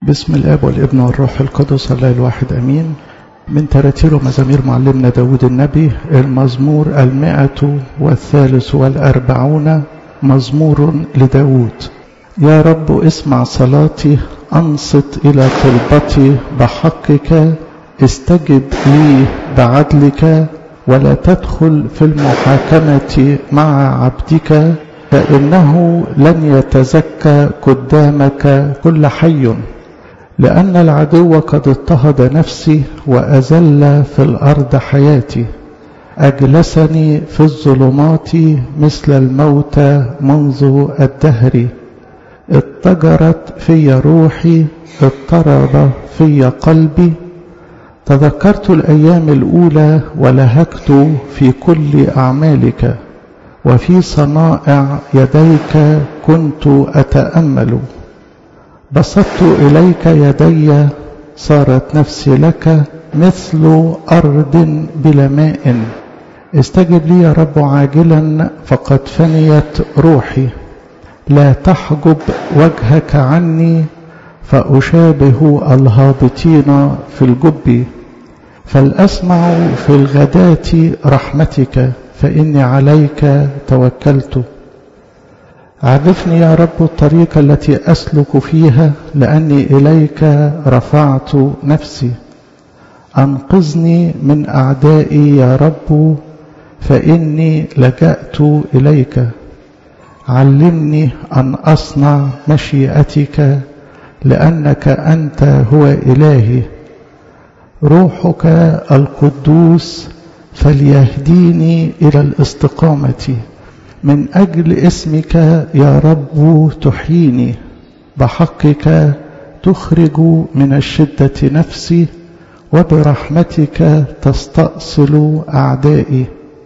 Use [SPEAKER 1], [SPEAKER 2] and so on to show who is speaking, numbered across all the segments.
[SPEAKER 1] بسم الاب والابن والروح القدس الله الواحد امين من تراتير ومزامير معلمنا داود النبي المزمور المائة والثالث والأربعون مزمور لداود يا رب اسمع صلاتي أنصت إلى طلبتي بحقك استجب لي بعدلك ولا تدخل في المحاكمة مع عبدك فإنه لن يتزكى قدامك كل حي لأن العدو قد اضطهد نفسي وأزل في الأرض حياتي أجلسني في الظلمات مثل الموت منذ الدهر اضطجرت في روحي اضطرب في قلبي تذكرت الأيام الأولى ولهجت في كل أعمالك وفي صنائع يديك كنت أتأمل بسطت إليك يدي صارت نفسي لك مثل أرض بلا ماء استجب لي يا رب عاجلا فقد فنيت روحي لا تحجب وجهك عني فأشابه الهابطين في الجب فلأسمع في الغداة رحمتك فإني عليك توكلت عرفني يا رب الطريق التي أسلك فيها لأني إليك رفعت نفسي أنقذني من أعدائي يا رب فإني لجأت إليك علمني أن أصنع مشيئتك لأنك أنت هو إلهي روحك القدوس فليهديني إلى الاستقامة من أجل اسمك يا رب تحييني بحقك تخرج من الشدة نفسي وبرحمتك تستأصل أعدائي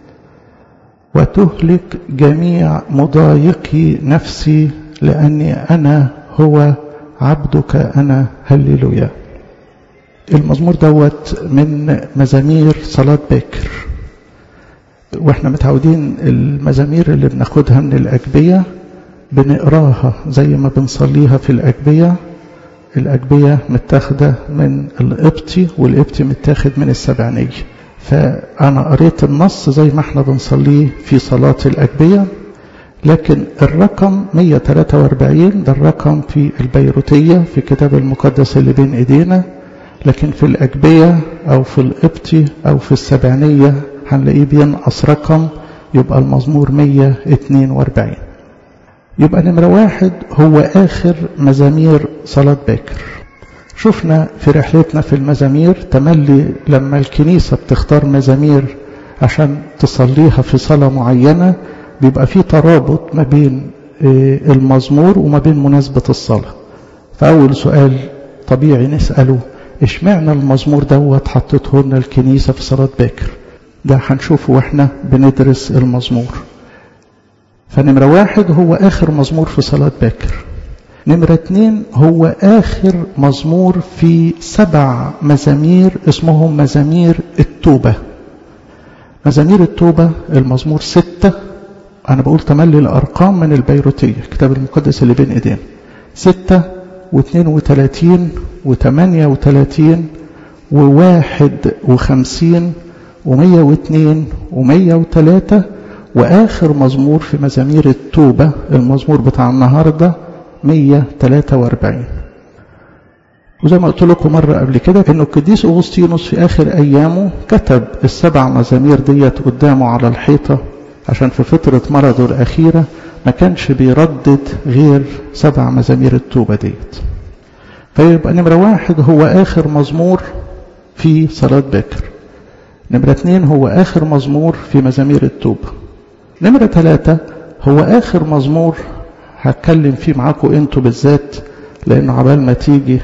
[SPEAKER 1] وتهلك جميع مضايقي نفسي لأني أنا هو عبدك أنا هللويا المزمور دوت من مزامير صلاة باكر واحنا متعودين المزامير اللي بناخدها من الأجبية بنقراها زي ما بنصليها في الأجبية الأجبية متاخدة من القبطي والقبطي متاخد من السبعينية فأنا قريت النص زي ما احنا بنصليه في صلاة الأجبية لكن الرقم 143 ده الرقم في البيروتية في كتاب المقدس اللي بين ايدينا لكن في الأجبية أو في القبطي أو في السبعينية هنلاقيه بينقص رقم يبقى المزمور 142 يبقى نمرة واحد هو آخر مزامير صلاة باكر شفنا في رحلتنا في المزامير تملي لما الكنيسة بتختار مزامير عشان تصليها في صلاة معينة بيبقى في ترابط ما بين المزمور وما بين مناسبة الصلاة فأول سؤال طبيعي نسأله اشمعنى المزمور دوت حطته لنا الكنيسة في صلاة باكر ده هنشوفه واحنا بندرس المزمور فنمرة واحد هو آخر مزمور في صلاة باكر نمرة اتنين هو آخر مزمور في سبع مزامير اسمهم مزامير التوبة مزامير التوبة المزمور ستة أنا بقول تملي الأرقام من البيروتية الكتاب المقدس اللي بين إيدينا ستة واثنين وثلاثين وثمانية وثلاثين وواحد وخمسين ومية واثنين ومية وثلاثة وآخر مزمور في مزامير التوبة المزمور بتاع النهاردة 143 وزي ما قلت لكم مرة قبل كده انه القديس اغسطينوس في اخر ايامه كتب السبع مزامير ديت قدامه على الحيطة عشان في فترة مرضه الاخيرة ما كانش بيردد غير سبع مزامير التوبة ديت فيبقى نمرة واحد هو اخر مزمور في صلاة باكر نمرة اتنين هو اخر مزمور في مزامير التوبة نمرة ثلاثة هو اخر مزمور هتكلم فيه معاكم انتوا بالذات لانه عبال ما تيجي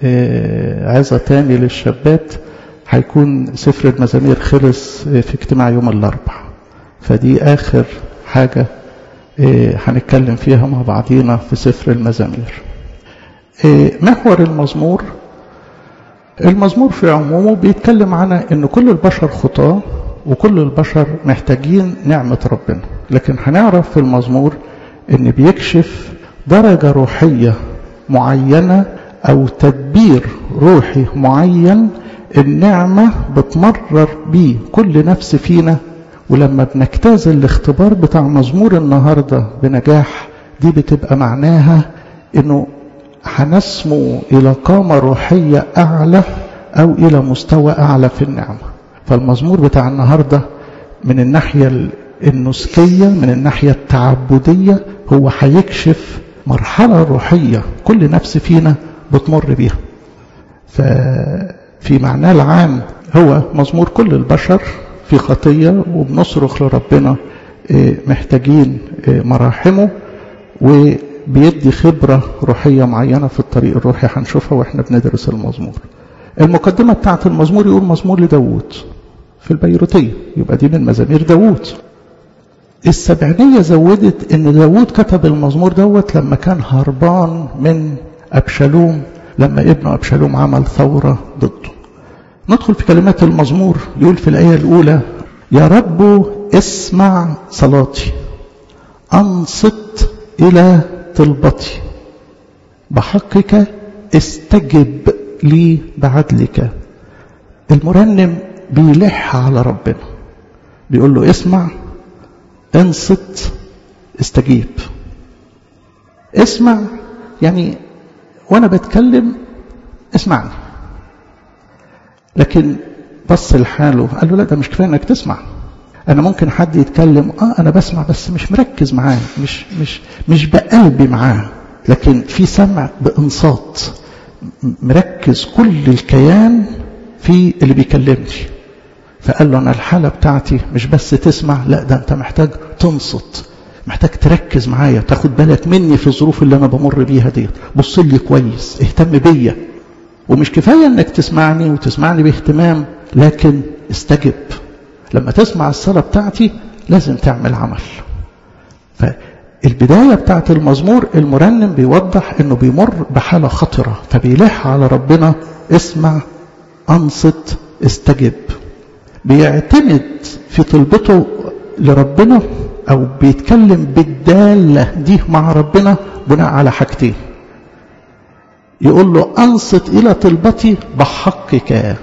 [SPEAKER 1] عظة تاني للشابات هيكون سفر المزامير خلص في اجتماع يوم الاربع فدي اخر حاجة هنتكلم فيها مع بعضينا في سفر المزامير محور المزمور المزمور في عمومه بيتكلم عن ان كل البشر خطاه وكل البشر محتاجين نعمة ربنا لكن هنعرف في المزمور ان بيكشف درجة روحية معينة أو تدبير روحي معين النعمة بتمرر بيه كل نفس فينا ولما بنجتاز الاختبار بتاع مزمور النهاردة بنجاح دي بتبقى معناها انه هنسمو الى قامة روحية اعلى او الى مستوى اعلى في النعمة فالمزمور بتاع النهاردة من الناحية النسكية من الناحية التعبدية هو هيكشف مرحلة روحية كل نفس فينا بتمر بيها ففي معناه العام هو مزمور كل البشر في خطية وبنصرخ لربنا محتاجين مراحمه وبيدي خبرة روحية معينة في الطريق الروحي هنشوفها واحنا بندرس المزمور المقدمة بتاعت المزمور يقول مزمور لداود في البيروتية يبقى دي من مزامير داود السبعينية زودت ان داود كتب المزمور دوت لما كان هربان من أبشالوم لما ابنه أبشالوم عمل ثورة ضده ندخل في كلمات المزمور يقول في الآية الأولى يا رب اسمع صلاتي أنصت إلى طلبتي بحقك استجب لي بعدلك المرنم بيلح على ربنا بيقول له اسمع انصت استجيب اسمع يعني وانا بتكلم اسمعني لكن بص لحاله قال له لا ده مش كفايه انك تسمع انا ممكن حد يتكلم اه انا بسمع بس مش مركز معاه مش مش مش بقلبي معاه لكن في سمع بانصات مركز كل الكيان في اللي بيكلمني فقال له انا الحاله بتاعتي مش بس تسمع لا ده انت محتاج تنصت محتاج تركز معايا تاخد بالك مني في الظروف اللي انا بمر بيها ديت بص لي كويس اهتم بيا ومش كفايه انك تسمعني وتسمعني باهتمام لكن استجب لما تسمع الصلاه بتاعتي لازم تعمل عمل فالبدايه بتاعت المزمور المرنم بيوضح انه بيمر بحاله خطره فبيلح على ربنا اسمع انصت استجب بيعتمد في طلبته لربنا او بيتكلم بالداله دي مع ربنا بناء على حاجتين يقول له انصت الى طلبتي بحقك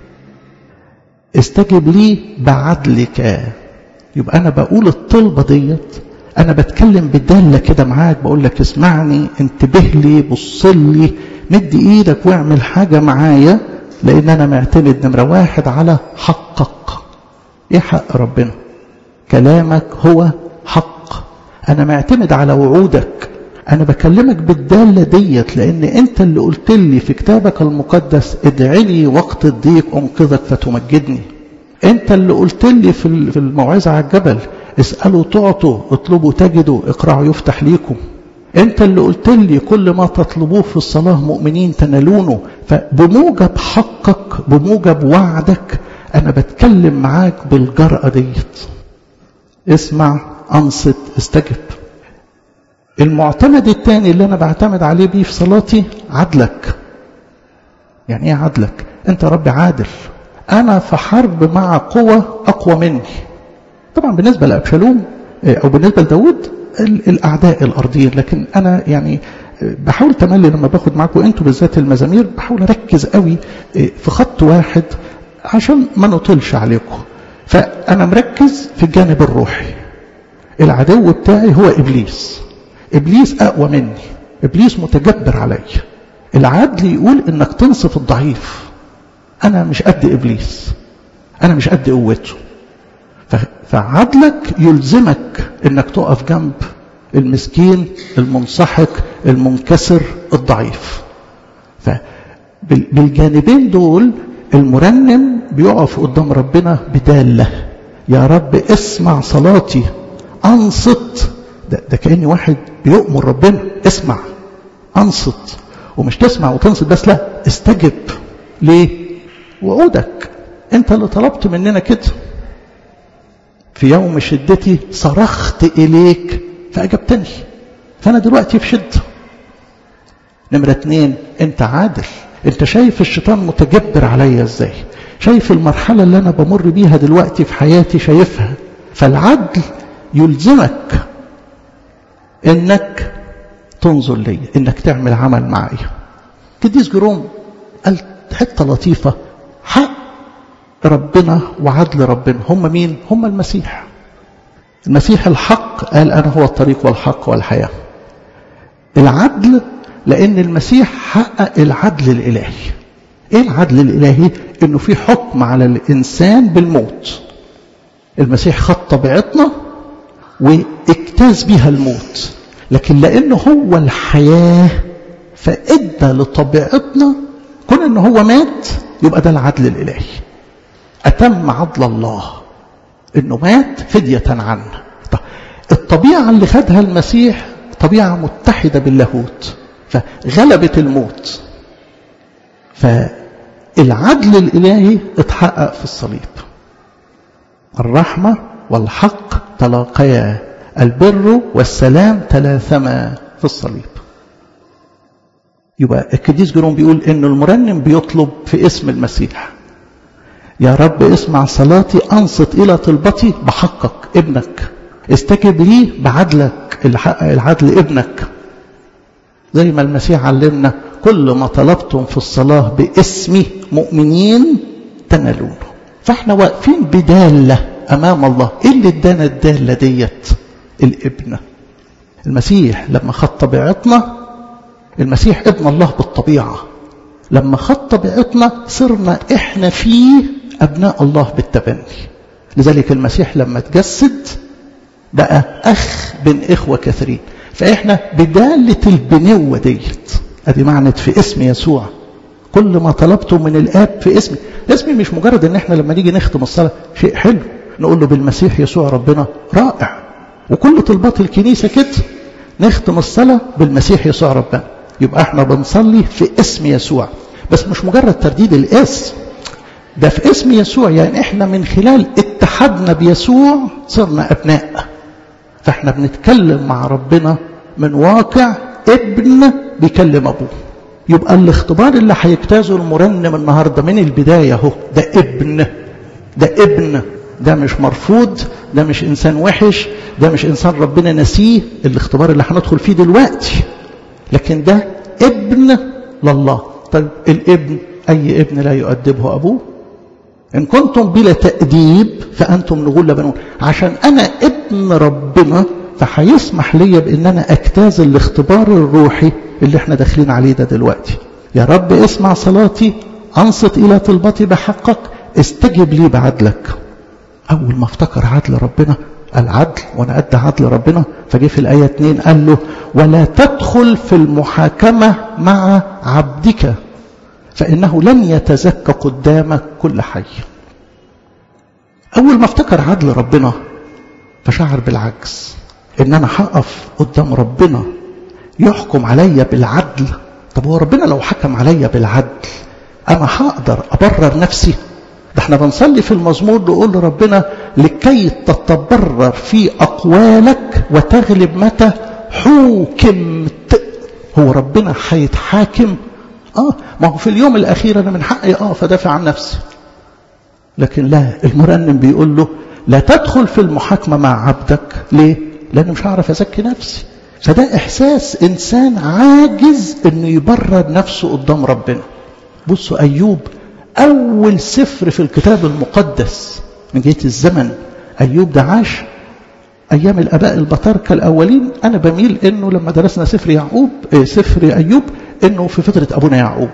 [SPEAKER 1] استجب لي بعدلك يبقى انا بقول الطلبه ديت انا بتكلم بالداله كده معاك بقول لك اسمعني انتبه لي بص لي مد ايدك واعمل حاجه معايا لان انا معتمد نمره واحد على حقك ايه حق ربنا كلامك هو حق انا معتمد على وعودك انا بكلمك بالدالة ديت لان انت اللي قلت لي في كتابك المقدس ادعي وقت الضيق انقذك فتمجدني انت اللي قلت لي في الموعظة على الجبل اسألوا تعطوا اطلبوا تجدوا اقرعوا يفتح ليكم انت اللي قلت لي كل ما تطلبوه في الصلاة مؤمنين تنالونه فبموجب حقك بموجب وعدك انا بتكلم معاك بالجرأة ديت اسمع انصت استجب المعتمد الثاني اللي انا بعتمد عليه بيه في صلاتي عدلك يعني ايه عدلك انت رب عادل انا في حرب مع قوة اقوى مني طبعا بالنسبة لأبشالوم او بالنسبة لداود الاعداء الارضيين لكن انا يعني بحاول تملي لما باخد معاكم انتوا بالذات المزامير بحاول اركز قوي في خط واحد عشان ما نطلش عليكم فانا مركز في الجانب الروحي العدو بتاعي هو ابليس ابليس اقوى مني ابليس متجبر علي العدل يقول انك تنصف الضعيف انا مش قد ابليس انا مش قد قوته فعدلك يلزمك انك تقف جنب المسكين المنسحق المنكسر الضعيف فبالجانبين دول المرنم بيقف قدام ربنا بدالة يا رب اسمع صلاتي انصت ده, ده كأني واحد بيؤمر ربنا اسمع انصت ومش تسمع وتنصت بس لا استجب ليه وعودك انت اللي طلبت مننا كده في يوم شدتي صرخت إليك فأجبتني فأنا دلوقتي في شدة نمرة اتنين أنت عادل أنت شايف الشيطان متجبر عليا إزاي شايف المرحلة اللي أنا بمر بيها دلوقتي في حياتي شايفها فالعدل يلزمك إنك تنظر لي إنك تعمل عمل معايا قديس جروم قال حتة لطيفة حق ربنا وعدل ربنا هم مين هم المسيح المسيح الحق قال أنا هو الطريق والحق والحياة العدل لأن المسيح حقق العدل الإلهي إيه العدل الإلهي إنه في حكم على الإنسان بالموت المسيح خد طبيعتنا واجتاز بها الموت لكن لأنه هو الحياة فإدى لطبيعتنا كون إنه هو مات يبقى ده العدل الإلهي أتم عدل الله إنه مات فدية عنه طب الطبيعة اللي خدها المسيح طبيعة متحدة باللاهوت فغلبت الموت فالعدل الإلهي اتحقق في الصليب الرحمة والحق تلاقيا البر والسلام تلاثما في الصليب يبقى القديس جيروم بيقول ان المرنم بيطلب في اسم المسيح يا رب اسمع صلاتي انصت الى طلبتي بحقك ابنك استجب لي بعدلك اللي حقق العدل ابنك زي ما المسيح علمنا كل ما طلبتم في الصلاة باسمي مؤمنين تنالونه فاحنا واقفين بدالة أمام الله إيه اللي ادانا الدالة ديت الابن المسيح لما خد طبيعتنا المسيح ابن الله بالطبيعة لما خد طبيعتنا صرنا احنا فيه أبناء الله بالتبني لذلك المسيح لما تجسد بقى أخ بين إخوة كثيرين فإحنا بدالة البنوة ديت أدي معنى في اسم يسوع كل ما طلبته من الآب في اسمي اسمي مش مجرد ان احنا لما نيجي نختم الصلاة شيء حلو نقول له بالمسيح يسوع ربنا رائع وكل طلبات الكنيسة كده نختم الصلاة بالمسيح يسوع ربنا يبقى احنا بنصلي في اسم يسوع بس مش مجرد ترديد الاسم ده في اسم يسوع يعني احنا من خلال اتحادنا بيسوع صرنا ابناء فاحنا بنتكلم مع ربنا من واقع ابن بيكلم ابوه يبقى الاختبار اللي هيجتازه المرنم النهارده من البدايه اهو ده ابن ده ابن ده مش مرفوض ده مش انسان وحش ده مش انسان ربنا نسيه الاختبار اللي هندخل فيه دلوقتي لكن ده ابن لله طيب الابن اي ابن لا يؤدبه ابوه ان كنتم بلا تاديب فانتم نغول بنون عشان انا ابن ربنا فهيسمح لي بان انا اجتاز الاختبار الروحي اللي احنا داخلين عليه ده دلوقتي يا رب اسمع صلاتي انصت الى طلبتي بحقك استجب لي بعدلك اول ما افتكر عدل ربنا العدل وانا قد عدل ربنا فجه في الايه 2 قال له ولا تدخل في المحاكمه مع عبدك فانه لن يتزكى قدامك كل حي اول ما افتكر عدل ربنا فشعر بالعجز ان انا هقف قدام ربنا يحكم عليا بالعدل طب هو ربنا لو حكم عليا بالعدل انا هقدر ابرر نفسي ده احنا بنصلي في المزمور نقول لربنا لكي تتبرر في اقوالك وتغلب متى حوكمت هو ربنا هيتحاكم اه ما هو في اليوم الاخير انا من حقي اقف ادافع عن نفسي لكن لا المرنم بيقول له لا تدخل في المحاكمه مع عبدك ليه لان مش هعرف ازكي نفسي فده احساس انسان عاجز انه يبرر نفسه قدام ربنا بصوا ايوب اول سفر في الكتاب المقدس من جهه الزمن ايوب ده عاش ايام الاباء البطاركه الاولين انا بميل انه لما درسنا سفر يعقوب سفر ايوب انه في فتره ابونا يعقوب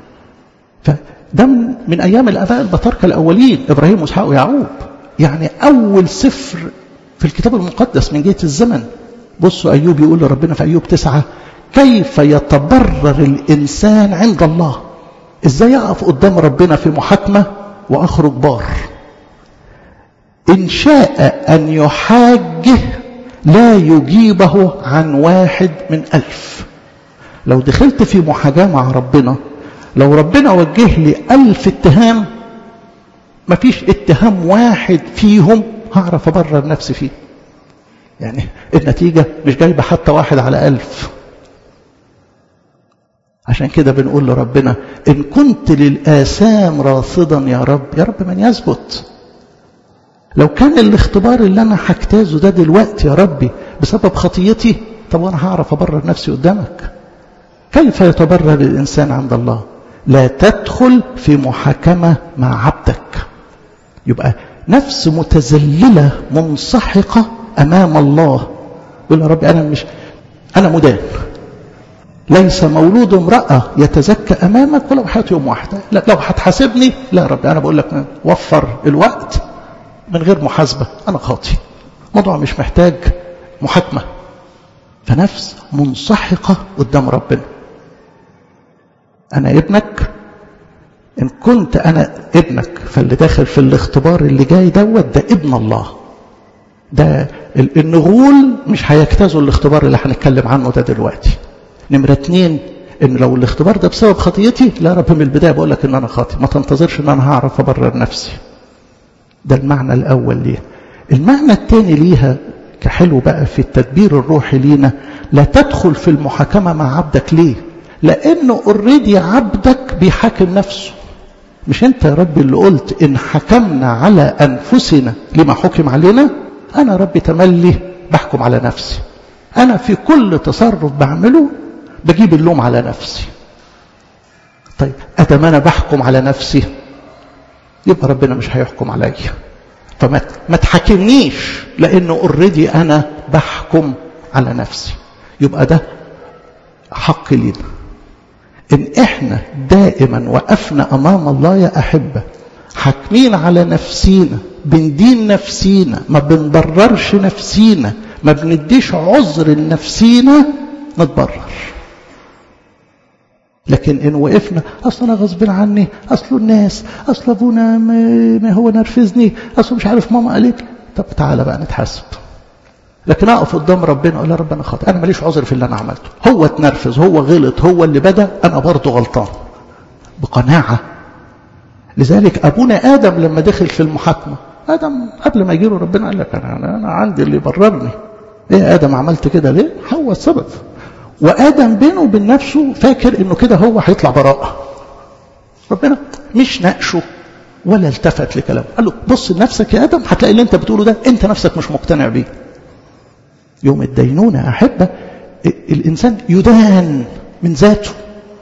[SPEAKER 1] فده من, من ايام الاباء البطاركه الاولين ابراهيم واسحاق ويعقوب يعني اول سفر في الكتاب المقدس من جهه الزمن بصوا ايوب يقول لربنا في ايوب تسعه كيف يتبرر الانسان عند الله ازاي اقف قدام ربنا في محاكمه واخرج بار ان شاء ان يحاجه لا يجيبه عن واحد من الف لو دخلت في محاجاه مع ربنا لو ربنا وجه لي ألف اتهام مفيش اتهام واحد فيهم هعرف أبرر نفسي فيه يعني النتيجة مش جايبة حتى واحد على ألف عشان كده بنقول لربنا إن كنت للآثام راصدا يا رب يا رب من يثبت لو كان الاختبار اللي أنا هجتازه ده دلوقتي يا ربي بسبب خطيتي طب وأنا هعرف أبرر نفسي قدامك كيف يتبرر الإنسان عند الله لا تدخل في محاكمة مع عبدك يبقى نفس متذللة منسحقة أمام الله يقول يا ربي أنا مش أنا مدان ليس مولود امرأة يتزكى أمامك ولو حياة يوم واحدة لا لو هتحاسبني لا يا ربي أنا بقول لك وفر الوقت من غير محاسبة أنا خاطي موضوع مش محتاج محاكمة فنفس منسحقة قدام ربنا أنا ابنك إن كنت أنا ابنك فاللي داخل في الاختبار اللي جاي دوت ده ابن الله ده النغول مش هيجتازوا الاختبار اللي هنتكلم عنه ده دلوقتي نمرة اتنين ان لو الاختبار ده بسبب خطيتي لا رب من البداية بقول لك ان انا خاطي ما تنتظرش ان انا هعرف ابرر نفسي ده المعنى الاول ليها المعنى الثاني ليها كحلو بقى في التدبير الروحي لينا لا تدخل في المحاكمة مع عبدك ليه لانه اوريدي عبدك بيحاكم نفسه مش انت يا ربي اللي قلت ان حكمنا على انفسنا لما حكم علينا انا ربي تملي بحكم على نفسي انا في كل تصرف بعمله بجيب اللوم على نفسي طيب ادم انا بحكم على نفسي يبقى ربنا مش هيحكم عليا فما ما تحاكمنيش لانه اوريدي انا بحكم على نفسي يبقى ده حق لينا ان احنا دائما وقفنا امام الله يا احبه حاكمين على نفسينا بندين نفسينا ما بنبررش نفسينا ما بنديش عذر لنفسينا نتبرر لكن ان وقفنا اصل انا غصب عني اصل الناس اصل ابونا ما هو نرفزني اصل مش عارف ماما قالت طب تعالى بقى نتحاسب لكن اقف قدام ربنا اقول يا رب انا خاطئ انا ماليش عذر في اللي انا عملته هو اتنرفز هو غلط هو اللي بدا انا برضه غلطان بقناعه لذلك ابونا ادم لما دخل في المحاكمه ادم قبل ما يجي له ربنا قال لك انا انا عندي اللي يبررني ايه يا ادم عملت كده ليه هو السبب وادم بينه وبين نفسه فاكر انه كده هو هيطلع براءه ربنا مش ناقشه ولا التفت لكلامه قال له بص لنفسك يا ادم هتلاقي اللي انت بتقوله ده انت نفسك مش مقتنع بيه يوم الدينونة أحبة الإنسان يدان من ذاته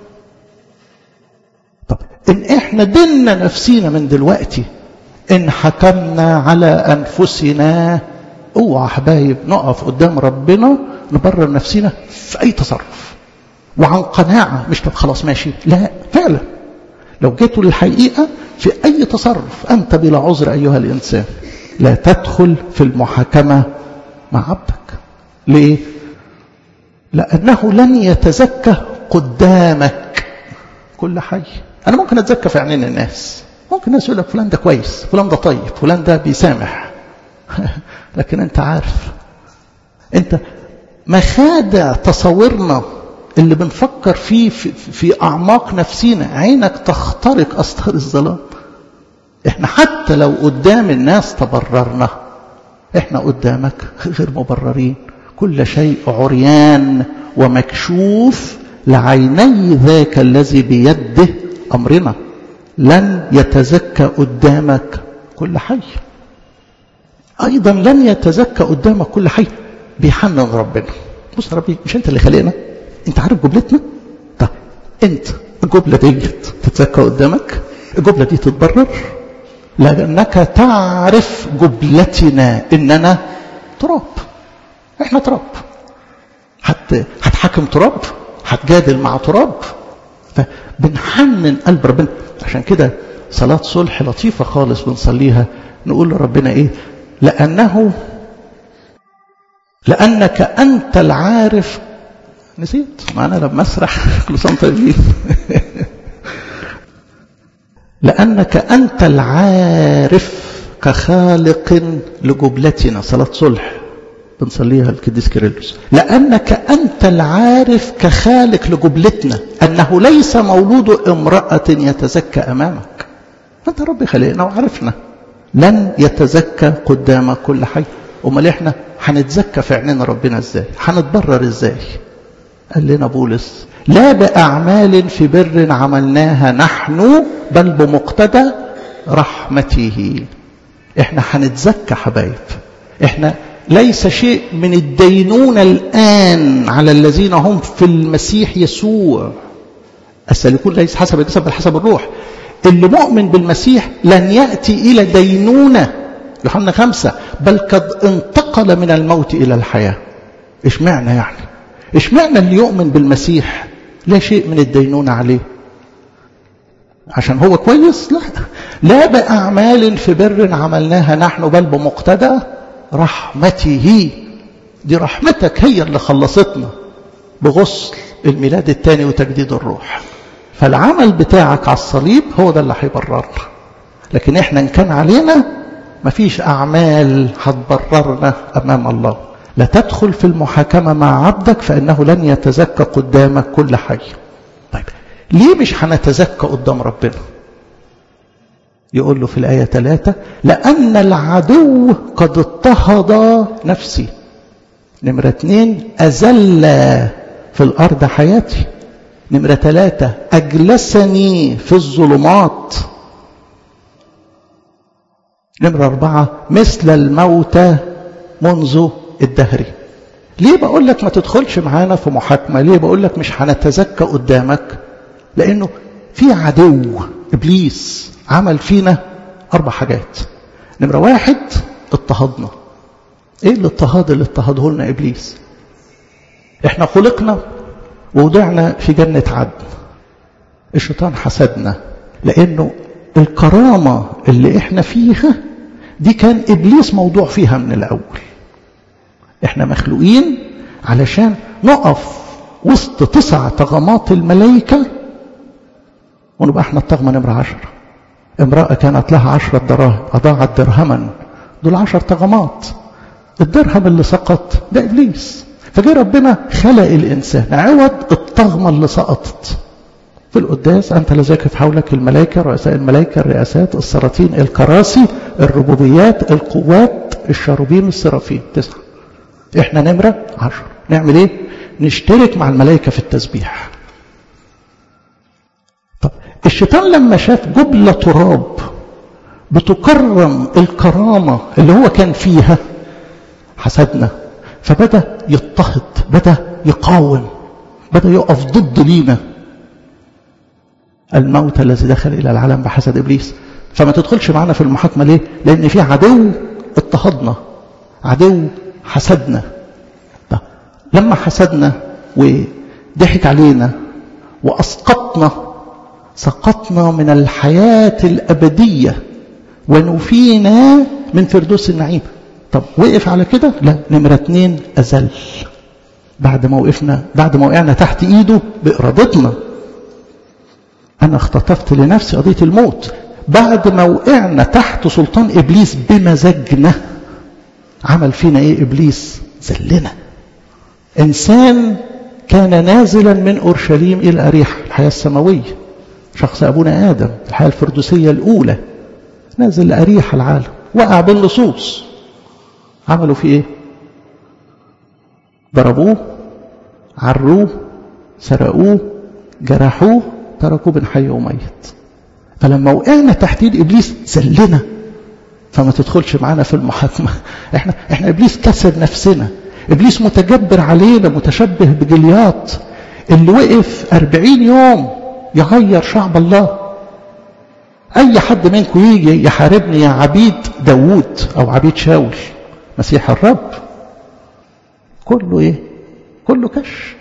[SPEAKER 1] طب إن إحنا دنا نفسينا من دلوقتي إن حكمنا على أنفسنا اوعى حبايب نقف قدام ربنا نبرر نفسنا في أي تصرف وعن قناعة مش طب خلاص ماشي لا فعلا لو جيتوا للحقيقة في أي تصرف أنت بلا عذر أيها الإنسان لا تدخل في المحاكمة مع عبدك ليه لأنه لن يتزكى قدامك كل حي أنا ممكن أتزكى في عينين الناس ممكن الناس يقول لك فلان ده كويس فلان ده طيب فلان ده بيسامح لكن أنت عارف أنت مخادع تصورنا اللي بنفكر فيه في, في أعماق نفسينا عينك تخترق أستار الظلام احنا حتى لو قدام الناس تبررنا احنا قدامك غير مبررين كل شيء عريان ومكشوف لعيني ذاك الذي بيده أمرنا لن يتزكى قدامك كل حي أيضا لن يتزكى قدامك كل حي بيحنن ربنا بص يا ربي مش أنت اللي خلقنا أنت عارف جملتنا طب أنت الجملة دي تتزكى قدامك الجملة دي تتبرر لأنك تعرف جملتنا إننا تراب احنا تراب هت... هتحكم تراب هتجادل مع تراب فبنحنن قلب ربنا عشان كده صلاة صلح لطيفة خالص بنصليها نقول لربنا ايه لأنه لأنك أنت العارف نسيت ما أنا لما أسرح كل سنة طيبين لأنك أنت العارف كخالق لجبلتنا صلاة صلح بنصليها القديس كيرلس لأنك أنت العارف كخالق لجبلتنا أنه ليس مولود امرأة يتزكى أمامك أنت ربي خلقنا وعرفنا لن يتزكى قدامك كل حي أمال إحنا هنتزكى في عينين ربنا إزاي هنتبرر إزاي قال لنا بولس لا بأعمال في بر عملناها نحن بل بمقتضى رحمته احنا هنتزكى حبايب احنا ليس شيء من الدينونة الآن على الذين هم في المسيح يسوع السالكون ليس حسب الجسد بل حسب الروح اللي مؤمن بالمسيح لن يأتي إلى دينونة يوحنا خمسة بل قد انتقل من الموت إلى الحياة إيش معنى يعني إيش معنى اللي يؤمن بالمسيح لا شيء من الدينونة عليه عشان هو كويس لا لا بأعمال في بر عملناها نحن بل بمقتدى رحمته دي رحمتك هي اللي خلصتنا بغسل الميلاد الثاني وتجديد الروح فالعمل بتاعك على الصليب هو ده اللي هيبررنا لكن احنا ان كان علينا مفيش اعمال هتبررنا امام الله لا تدخل في المحاكمة مع عبدك فانه لن يتزكى قدامك كل حي طيب ليه مش هنتزكى قدام ربنا يقول له في الآية ثلاثة لأن العدو قد اضطهد نفسي نمرة اثنين أزل في الأرض حياتي نمرة ثلاثة أجلسني في الظلمات نمرة أربعة مثل الموتى منذ الدهر ليه بقول لك ما تدخلش معانا في محاكمة ليه بقول لك مش هنتزكى قدامك لأنه في عدو إبليس عمل فينا أربع حاجات نمرة واحد اضطهدنا ايه الاضطهاد اللي اضطهده لنا ابليس احنا خلقنا ووضعنا في جنة عدن الشيطان حسدنا لانه الكرامة اللي احنا فيها دي كان ابليس موضوع فيها من الاول احنا مخلوقين علشان نقف وسط تسع طغمات الملائكة ونبقى احنا الطغمة نمرة عشرة امرأة كانت لها عشرة دراهم أضاعت درهما دول عشر طغمات الدرهم اللي سقط ده إبليس فجاء ربنا خلق الإنسان عوض الطغمة اللي سقطت في القداس أنت لذاك في حولك الملائكة رؤساء الملائكة الرئاسات السلاطين الكراسي الربوبيات القوات الشاروبيم السرافين تسعة احنا نمرة عشر نعمل ايه نشترك مع الملائكة في التسبيح طب الشيطان لما شاف جبلة تراب بتكرم الكرامة اللي هو كان فيها حسدنا فبدأ يضطهد بدأ يقاوم بدأ يقف ضد لينا الموت الذي دخل إلى العالم بحسد إبليس فما تدخلش معنا في المحاكمة ليه لأن في عدو اضطهدنا عدو حسدنا طب لما حسدنا وضحك علينا وأسقطنا سقطنا من الحياة الأبدية ونفينا من فردوس النعيم طب وقف على كده لا نمرة اتنين أزل بعد ما وقفنا بعد ما وقعنا تحت ايده بإرادتنا أنا اختطفت لنفسي قضية الموت بعد ما وقعنا تحت سلطان إبليس بمزاجنا عمل فينا إيه إبليس زلنا إنسان كان نازلا من أورشليم إلى أريحة الحياة السماوية شخص أبونا آدم الحياة الفردوسية الأولى نازل لأريحة العالم وقع باللصوص عملوا فيه إيه ضربوه عروه سرقوه جرحوه تركوه بين حي وميت فلما وقعنا تحت ايد ابليس زلنا فما تدخلش معانا في المحاكمه احنا احنا ابليس كسر نفسنا ابليس متجبر علينا متشبه بجلياط اللي وقف أربعين يوم يغير شعب الله اي حد منكم يجي يحاربني يا عبيد داوود او عبيد شاول مسيح الرب كله ايه كله كش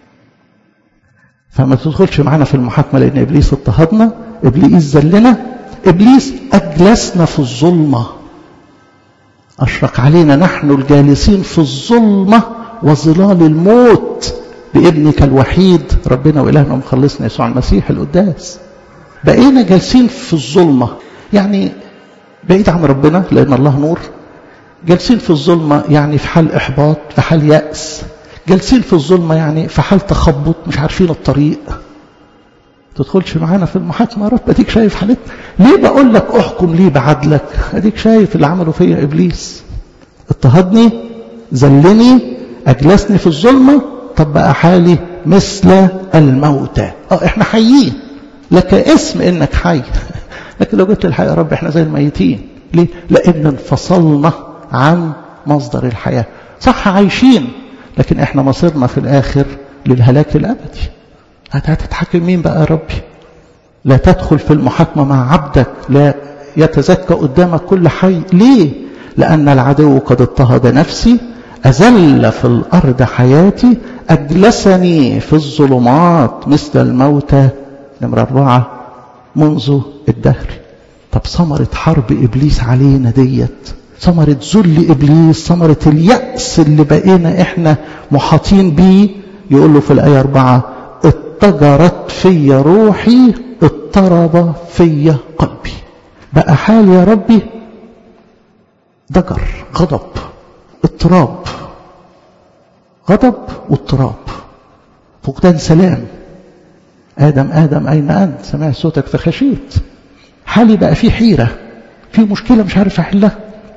[SPEAKER 1] فما تدخلش معانا في المحاكمة لأن إبليس اضطهدنا إبليس زلنا إبليس أجلسنا في الظلمة أشرق علينا نحن الجالسين في الظلمة وظلال الموت بابنك الوحيد ربنا وإلهنا ومخلصنا يسوع المسيح القداس بقينا جالسين في الظلمة يعني بعيد عن ربنا لأن الله نور جالسين في الظلمة يعني في حال إحباط في حال يأس جالسين في الظلمة يعني في حال تخبط مش عارفين الطريق تدخلش معانا في المحاكمة يا رب اديك شايف حالتنا ليه بقول لك احكم ليه بعدلك اديك شايف اللي عمله فيا ابليس اضطهدني ذلني اجلسني في الظلمة طب بقى حالي مثل الموتى اه احنا حيين لك اسم انك حي لكن لو جبت الحق يا رب احنا زي الميتين ليه لان انفصلنا عن مصدر الحياة صح عايشين لكن احنا مصيرنا في الآخر للهلاك الأبدي هتتحكم مين بقى يا ربي لا تدخل في المحاكمة مع عبدك لا يتزكى قدامك كل حي ليه لأن العدو قد اضطهد نفسي أزل في الأرض حياتي أجلسني في الظلمات مثل الموتى نمرة أربعة منذ الدهر طب ثمرة حرب إبليس علينا ديت ثمرة ذل إبليس ثمرة اليأس اللي بقينا إحنا محاطين بيه يقول له في الآية أربعة اتجرت في روحي اضطرب في قلبي بقى حال يا ربي ضجر غضب اضطراب غضب واضطراب فقدان سلام آدم آدم أين أنت سمعت صوتك فخشيت حالي بقى فيه حيرة في مشكلة مش عارف أحلها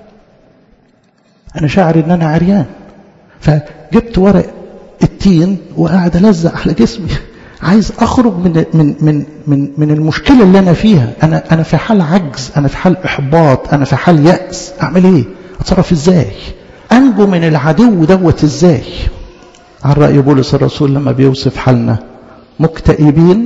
[SPEAKER 1] أنا شاعر إن أنا عريان فجبت ورق التين وقاعد ألزق على جسمي عايز أخرج من من من من من المشكلة اللي أنا فيها أنا أنا في حال عجز أنا في حال إحباط أنا في حال يأس أعمل إيه؟ أتصرف إزاي؟ أنجو من العدو دوت إزاي؟ عن رأي بولس الرسول لما بيوصف حالنا مكتئبين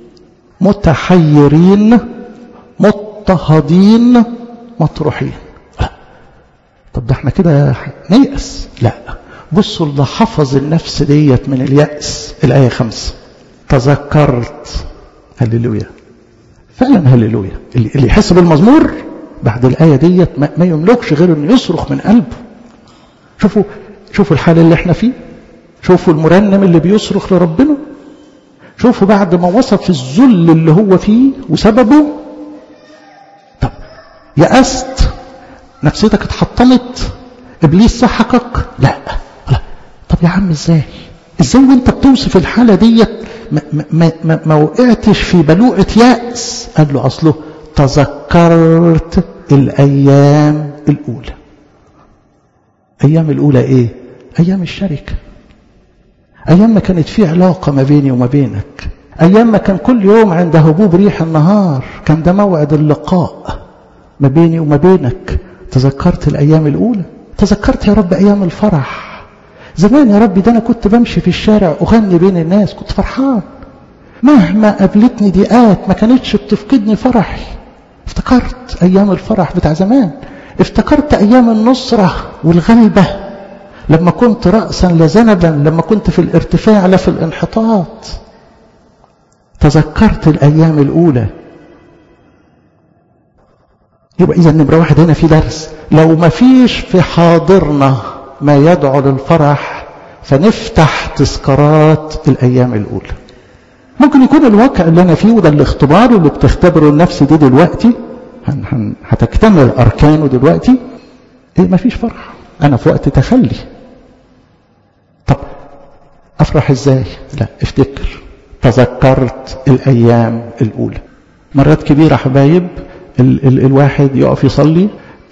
[SPEAKER 1] متحيرين مضطهدين مطروحين لا طب ده احنا كده نيأس لا بصوا اللي حفظ النفس ديت من اليأس الآية خمسة تذكرت هللويا فعلا هللويا اللي يحس بالمزمور بعد الآية ديت ما يملكش غير انه يصرخ من قلبه شوفوا شوفوا الحال اللي احنا فيه شوفوا المرنم اللي بيصرخ لربنا شوفوا بعد ما وصف الذل اللي هو فيه وسببه طب يأست نفسيتك اتحطمت ابليس سحقك لا لا طب يا عم ازاي ازاي وانت بتوصف الحالة ديت ما, ما, ما, ما وقعتش في بلوعة يأس قال له اصله تذكرت الايام الاولى ايام الاولى ايه ايام الشركه أيام ما كانت في علاقة ما بيني وما بينك أيام ما كان كل يوم عند هبوب ريح النهار كان ده موعد اللقاء ما بيني وما بينك تذكرت الأيام الأولى تذكرت يا رب أيام الفرح زمان يا رب ده أنا كنت بمشي في الشارع أغني بين الناس كنت فرحان مهما قابلتني ضيقات ما كانتش بتفقدني فرحي افتكرت أيام الفرح بتاع زمان افتكرت أيام النصرة والغلبة لما كنت رأسا لذنبا لما كنت في الارتفاع لا في الانحطاط تذكرت الأيام الأولى يبقى إذا نمرة واحد هنا في درس لو ما فيش في حاضرنا ما يدعو للفرح فنفتح تذكارات الأيام الأولى ممكن يكون الواقع اللي أنا فيه وده الاختبار اللي بتختبره النفس دي دلوقتي هن هن هتكتمل أركانه دلوقتي إيه ما فيش فرح أنا في وقت تخلي طب أفرح إزاي لا افتكر تذكرت الأيام الأولى مرات كبيرة حبايب ال ال الواحد يقف يصلي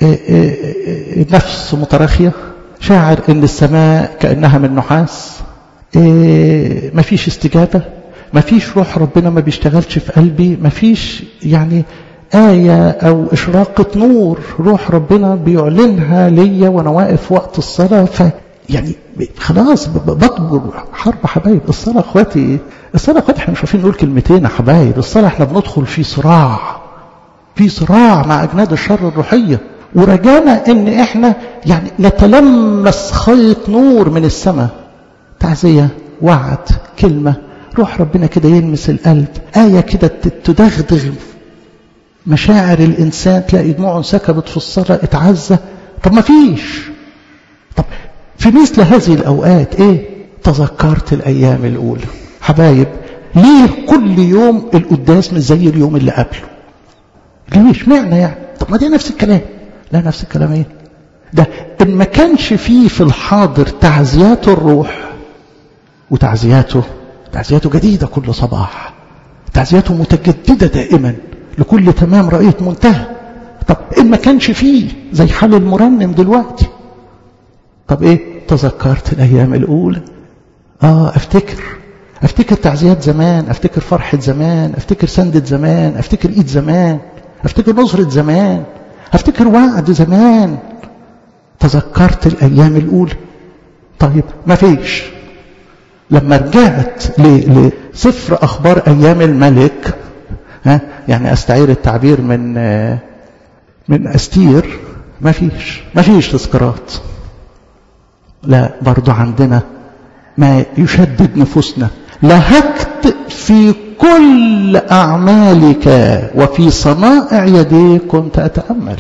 [SPEAKER 1] نفس متراخية شاعر ان السماء كأنها من نحاس مفيش استجابة مفيش روح ربنا ما بيشتغلش في قلبي مفيش يعني آية أو إشراقة نور روح ربنا بيعلنها ليا وأنا واقف وقت الصلاة ف يعني خلاص بطبر حرب حبايب الصلاة اخواتي الصلاة اخواتي احنا مش عارفين نقول كلمتين يا حبايب الصلاة احنا بندخل في صراع في صراع مع أجناد الشر الروحية ورجانا ان احنا يعني نتلمس خيط نور من السماء تعزية وعد كلمة روح ربنا كده يلمس القلب آية كده تدغدغ مشاعر الإنسان تلاقي دموعه انسكبت في الصلاة اتعزى طب ما فيش طب في مثل هذه الأوقات إيه تذكرت الأيام الأولى حبايب ليه كل يوم القداس مش زي اليوم اللي قبله ليش معنى يعني طب ما ده نفس الكلام لا نفس الكلام ايه ده ان ما كانش فيه في الحاضر تعزيات الروح وتعزياته تعزياته جديدة كل صباح تعزياته متجددة دائما لكل تمام رأيت منتهى طب إن ما كانش فيه زي حال المرنم دلوقتي طب إيه تذكرت الأيام الأولى آه أفتكر أفتكر تعزيات زمان أفتكر فرحة زمان أفتكر سندة زمان أفتكر إيد زمان أفتكر نصرة زمان أفتكر وعد زمان تذكرت الأيام الأولى طيب ما فيش لما رجعت لسفر أخبار أيام الملك ها يعني أستعير التعبير من من أستير ما فيش ما فيش تذكارات لا برضو عندنا ما يشدد نفوسنا لهكت في كل أعمالك وفي صنائع يديك كنت أتأمل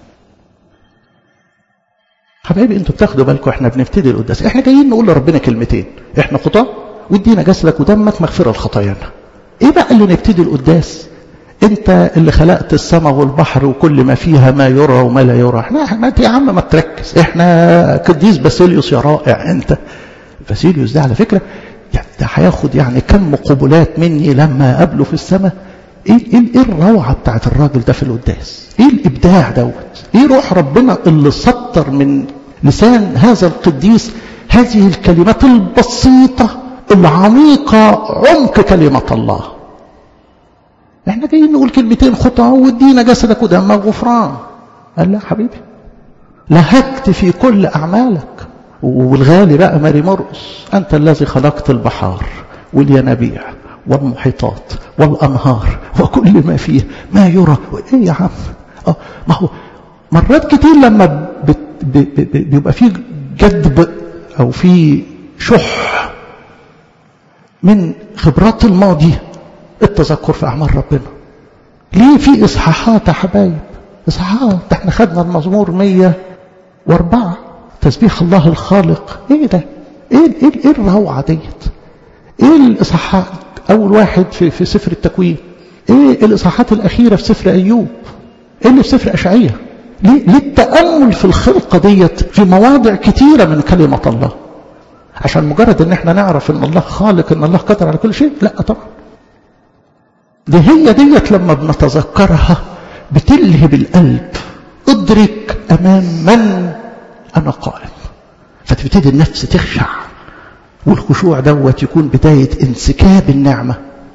[SPEAKER 1] حبايبي انتوا بتاخدوا بالكم احنا بنبتدي القداس احنا جايين نقول لربنا كلمتين احنا خطاه وادينا جسدك ودمك مغفره لخطايانا ايه بقى اللي نبتدي القداس انت اللي خلقت السماء والبحر وكل ما فيها ما يرى وما لا يرى احنا ما يا عم ما تركز احنا قديس باسيليوس يا رائع انت باسيليوس ده على فكره يعني ده هياخد يعني كم قبلات مني لما اقابله في السماء ايه ايه ايه الروعه بتاعت الراجل ده في القداس ايه الابداع دوت ايه روح ربنا اللي سطر من لسان هذا القديس هذه الكلمات البسيطه العميقه عمق كلمه الله احنا جايين نقول كلمتين خطى وادينا جسدك ودمك غفران قال لا حبيبي لهكت في كل اعمالك والغالي بقى ماري مرقس انت الذي خلقت البحار والينابيع والمحيطات والانهار وكل ما فيه ما يرى ايه يا عم اه ما هو مرات كتير لما بت بيبقى في جذب او في شح من خبرات الماضي التذكر في اعمال ربنا ليه في اصحاحات يا حبايب اصحاحات ده احنا خدنا المزمور 104 تسبيح الله الخالق ايه ده ايه ايه, إيه الروعه ديت ايه الاصحاحات اول واحد في في سفر التكوين ايه الاصحاحات الاخيره في سفر ايوب ايه اللي في سفر اشعياء ليه ليه التامل في الخلقه ديت في مواضع كتيره من كلمه الله عشان مجرد ان احنا نعرف ان الله خالق ان الله قادر على كل شيء لا طبعا دي هي ديت لما بنتذكرها بتلهب القلب ادرك امام من انا قائم فتبتدي النفس تخشع والخشوع دوت يكون بداية انسكاب النعمة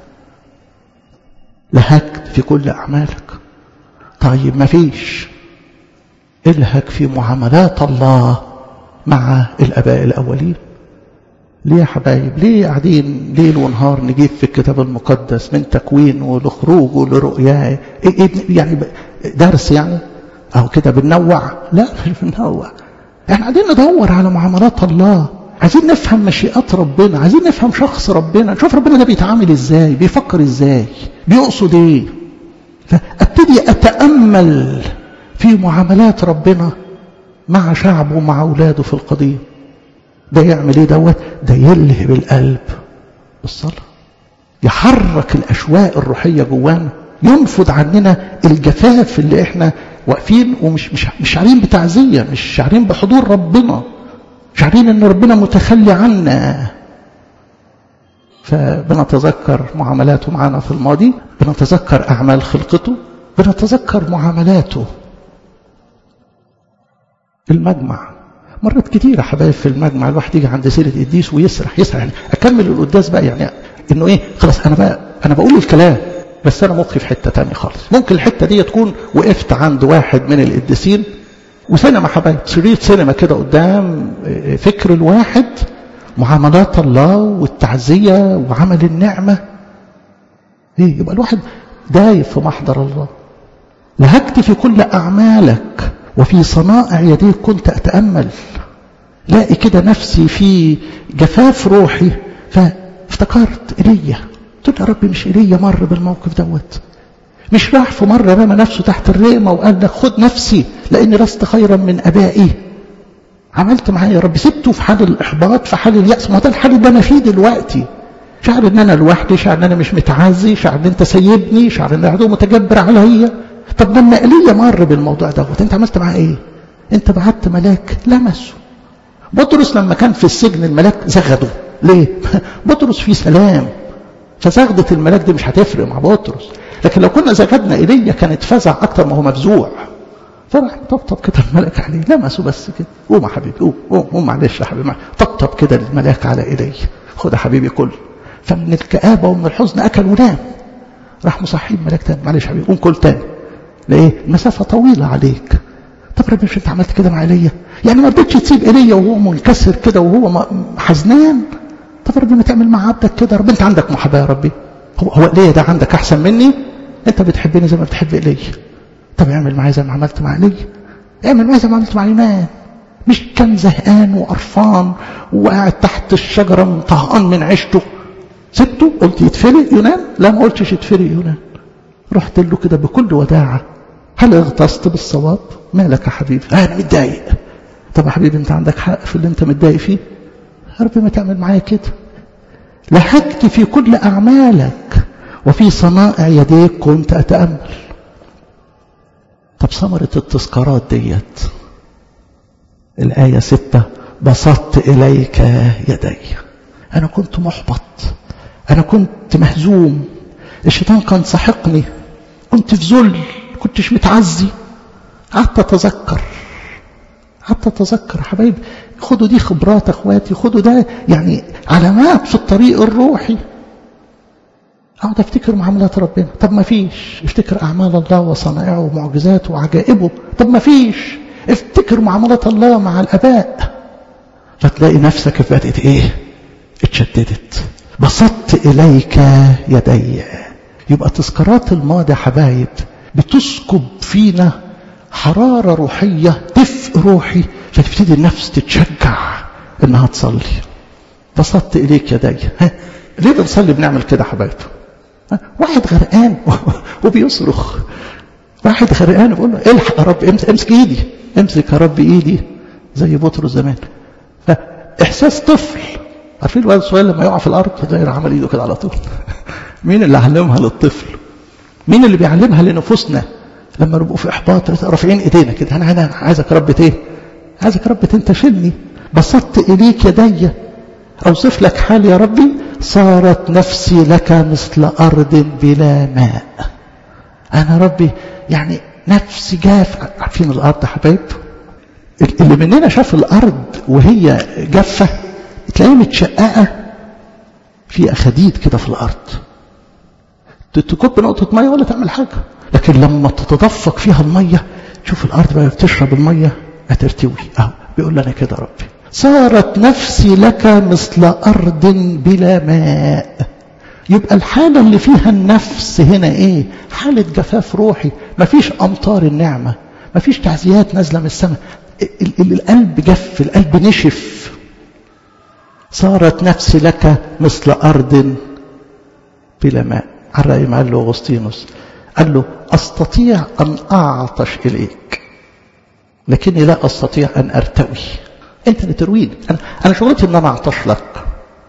[SPEAKER 1] لهك في كل أعمالك طيب ما فيش الهك في معاملات الله مع الأباء الأولين ليه يا حبايب ليه قاعدين ليل ونهار نجيب في الكتاب المقدس من تكوين لخروج ولرؤياه إيه إيه يعني درس يعني أو كده بننوع لا مش بننوع احنا قاعدين ندور على معاملات الله عايزين نفهم مشيئات ربنا عايزين نفهم شخص ربنا نشوف ربنا ده بيتعامل ازاي بيفكر ازاي بيقصد ايه فابتدي اتامل في معاملات ربنا مع شعبه ومع اولاده في القضيه ده يعمل ايه دوت ده يلهب القلب بالصلاه يحرك الاشواق الروحيه جوانا ينفض عننا الجفاف اللي احنا واقفين ومش مش مش شعرين بتعزيه مش شعرين بحضور ربنا شعرين ان ربنا متخلي عنا فبنتذكر معاملاته معنا في الماضي بنتذكر اعمال خلقته بنتذكر معاملاته المجمع مرات كتير يا حبايب في المجمع الواحد يجي عند سيره قديس ويسرح يسرح يعني اكمل القداس بقى يعني انه ايه خلاص انا بقى انا بقول الكلام بس انا مخي في حته تانية خالص ممكن الحته دي تكون وقفت عند واحد من القديسين وسينما حبايب شريط سينما كده قدام فكر الواحد معاملات الله والتعزية وعمل النعمة ايه يبقى الواحد دايب في محضر الله لهكت في كل أعمالك وفي صنائع يديك كنت أتأمل لاقي كده نفسي في جفاف روحي فافتكرت إيليا قلت يا ربي مش إيليا مر بالموقف دوت مش راح في مرة رمى نفسه تحت الريمة وقال لك خد نفسي لأني لست خيرا من أبائي عملت معاه يا رب سبته في حال الإحباط في حال اليأس ما ده الحال اللي أنا فيه دلوقتي شعر ان انا لوحدي شعر ان انا مش متعزي شعر ان انت سيبني شعر ان العدو متجبر عليا طب لما ايليا مر بالموضوع دوت انت عملت معاه ايه انت بعت ملاك لمسه بطرس لما كان في السجن الملاك زغده ليه بطرس في سلام فزغدة الملاك دي مش هتفرق مع بطرس لكن لو كنا زغدنا ايليا كان اتفزع اكتر ما هو مفزوع فراح طبطب كده الملاك عليه لمسه بس كده قوم يا حبيبي قوم قوم قوم معلش يا حبيبي طبطب كده الملاك على ايليا خد يا حبيبي كل فمن الكآبة ومن الحزن أكل ونام راح مصحيه الملاك تاني معلش يا حبيبي قوم كل تاني ليه المسافة طويلة عليك طب ربي مش انت عملت كده مع ايليا يعني ما رضيتش تسيب ايليا وهو منكسر كده وهو حزنان طب ربنا تعمل مع عبدك كده رب انت عندك محاباه يا ربي هو هو ايليا ده عندك احسن مني انت بتحبني زي ما بتحب ايليا طب اعمل معايا زي ما عملت مع ايليا اعمل معايا زي ما عملت مع يونان مش كان زهقان وقرفان وقاعد تحت الشجره مطهقان من عيشته سبته قلت يتفرق يونان لا ما قلتش يتفرق يونان رحت له كده بكل وداعه هل اغتصت بالصواب مالك يا حبيبي انا متضايق طب يا حبيبي انت عندك حق في اللي انت متضايق فيه يا رب ما تعمل معايا كده لحقت في كل اعمالك وفي صنائع يديك كنت اتامل طب ثمرة التذكارات ديت الآية ستة بسطت إليك يدي أنا كنت محبط أنا كنت مهزوم الشيطان كان سحقني كنت في ذل كنتش متعزي قعدت أتذكر قعدت أتذكر يا حبايبي خدوا دي خبرات أخواتي خدوا ده يعني علامات في الطريق الروحي اقعد افتكر معاملات ربنا طب ما فيش افتكر اعمال الله وصنائعه ومعجزاته وعجائبه طب ما فيش افتكر معاملات الله مع الاباء فتلاقي نفسك بدات ايه اتشددت بسطت اليك يدي يبقى تذكارات الماضي يا حبايب بتسكب فينا حرارة روحية دفء روحي فتبتدي النفس تتشجع انها تصلي بسطت اليك يدي ها ليه بنصلي بنعمل كده حبايب واحد غرقان وبيصرخ واحد غرقان بيقول له الحق يا رب امسك ايدي امسك يا رب ايدي زي بطرس زمان احساس طفل عارفين الولد الصغير لما يقع في الارض تلاقي عمل ايده كده على طول مين اللي علمها للطفل مين اللي بيعلمها لنفوسنا لما نبقوا في احباط رافعين ايدينا كده انا انا عايزك يا رب ايه عايزك يا رب تنتشلني بسطت اليك يدي اوصف لك حالي يا ربي صارت نفسي لك مثل أرض بلا ماء أنا ربي يعني نفسي جاف عارفين الأرض حبايب اللي مننا شاف الأرض وهي جافة تلاقيها متشققة في أخديد كده في الأرض تكب نقطة مية ولا تعمل حاجة لكن لما تتدفق فيها المية تشوف الأرض بقى بتشرب المية هترتوي أهو بيقول لنا كده ربي صارت نفسي لك مثل أرض بلا ماء يبقى الحالة اللي فيها النفس هنا ايه حالة جفاف روحي مفيش أمطار النعمة مفيش تعزيات نازلة من السماء القلب جف القلب نشف صارت نفسي لك مثل أرض بلا ماء على رأي ما قال له أغسطينوس قال له أستطيع أن أعطش إليك لكني لا أستطيع أن أرتوي انت اللي ترويني انا انا شغلتي ان انا اعطش لك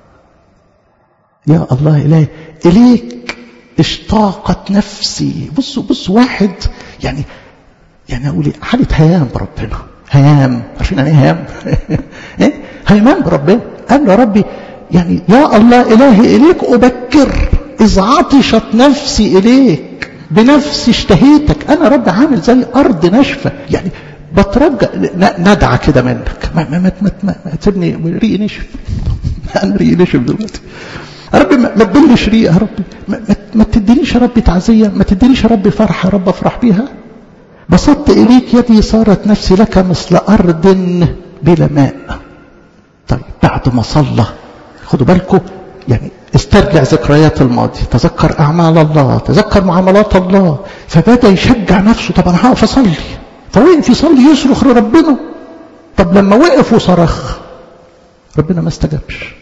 [SPEAKER 1] يا الله الهي اليك اشتاقت نفسي بصوا بصوا واحد يعني يعني اقول حاله هيام بربنا هيام عارفين يعني ايه هيام ايه هيمان بربنا قال له ربي يعني يا الله الهي اليك ابكر اذ عطشت نفسي اليك بنفسي اشتهيتك انا رب عامل زي ارض ناشفه يعني بترجى ندعى كده منك ما ما ما ما, ما, ما تسيبني ريقي نشف انا ريقي نشف دلوقتي يا رب ما تبلش ريق يا رب ما, ما, ما تدينيش يا رب تعزيه ما تدينيش يا رب فرحه يا رب افرح بيها بسطت اليك يدي صارت نفسي لك مثل ارض بلا ماء طيب بعد ما صلى خدوا بالكم يعني استرجع ذكريات الماضي تذكر اعمال الله تذكر معاملات الله فبدا يشجع نفسه طب انا هقف اصلي فوقف يصلي يصرخ لربنا طب لما وقف وصرخ ربنا ما استجابش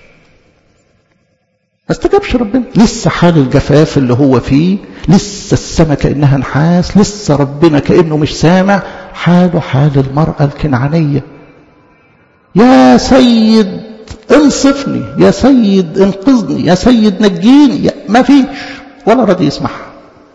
[SPEAKER 1] ما استجابش ربنا لسه حال الجفاف اللي هو فيه لسه السماء كأنها نحاس لسه ربنا كأنه مش سامع حاله حال المرأة الكنعانية يا سيد انصفني يا سيد انقذني يا سيد نجيني يا ما فيش ولا راضي يسمعها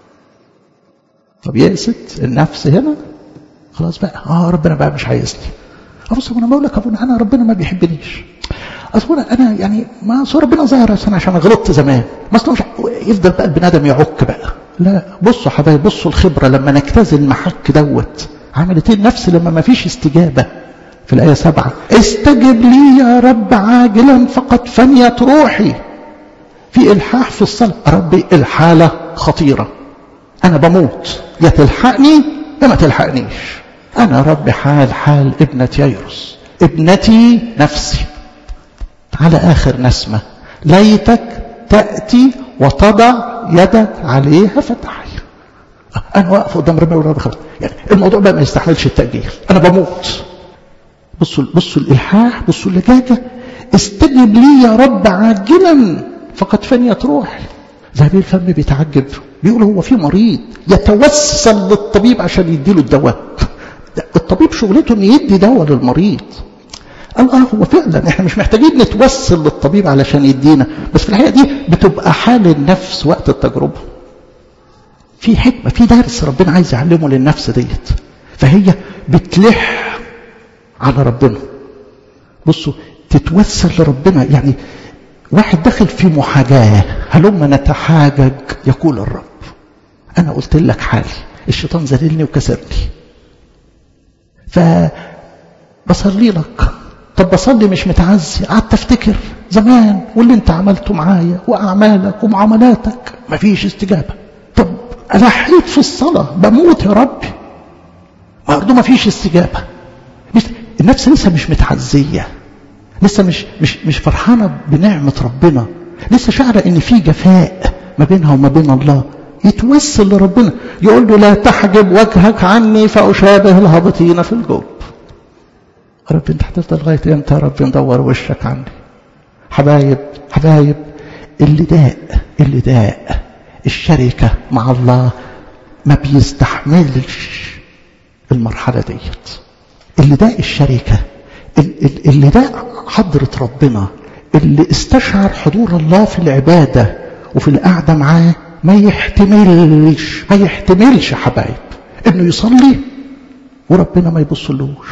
[SPEAKER 1] طب يأست النفس هنا خلاص بقى اه ربنا بقى مش عايزني ابص انا بقول لك ابونا انا ربنا ما بيحبنيش اصل انا يعني ما اصل ربنا ظاهر انا عشان غلطت زمان ما اصل مش يفضل بقى البني ادم يعك بقى لا بصوا حبايبي بصوا الخبره لما نجتاز المحك دوت عملت ايه النفس لما ما فيش استجابه في الايه سبعة استجب لي يا رب عاجلا فقد فنيت روحي في الحاح في الصلاه ربي الحاله خطيره انا بموت يا تلحقني يا ما تلحقنيش أنا رب حال حال ابنة ييروس ابنتي نفسي على آخر نسمة ليتك تأتي وتضع يدك عليها فتحي أنا واقف قدام ربنا ورب خلاص يعني الموضوع بقى ما يستحملش التأجيل أنا بموت بصوا بصوا الإلحاح بصوا اللجاجة استجب لي يا رب عاجلا فقد فنيت روحي ذهبي الفم بيتعجب بيقول هو في مريض يتوسل للطبيب عشان يديله الدواء الطبيب شغلته انه يدي دواء للمريض قال اه هو فعلا احنا مش محتاجين نتوسل للطبيب علشان يدينا بس في الحقيقه دي بتبقى حال النفس وقت التجربه في حكمه في درس ربنا عايز يعلمه للنفس ديت فهي بتلح على ربنا بصوا تتوسل لربنا يعني واحد داخل في محاجاه هلما نتحاجج يقول الرب انا قلت لك حالي الشيطان ذللني وكسرني فبصلي لك طب بصلي مش متعزي قعدت افتكر زمان واللي انت عملته معايا واعمالك ومعاملاتك مفيش استجابه طب الحيت في الصلاه بموت يا ربي برضه مفيش استجابه النفس لسه مش متعزيه لسه مش مش مش فرحانه بنعمه ربنا لسه شعره ان في جفاء ما بينها وما بين الله يتوسل لربنا يقول له لا تحجب وجهك عني فاشابه الهابطين في الجب رب انت هتفضل لغايه امتى يا رب ندور وشك عني حبايب حبايب اللي داء اللي داء الشركه مع الله ما بيستحملش المرحله ديت اللي داء الشركه اللي داء حضره ربنا اللي استشعر حضور الله في العباده وفي القعده معاه ما يحتملش ما يحتملش حبايب انه يصلي وربنا ما يبصلوش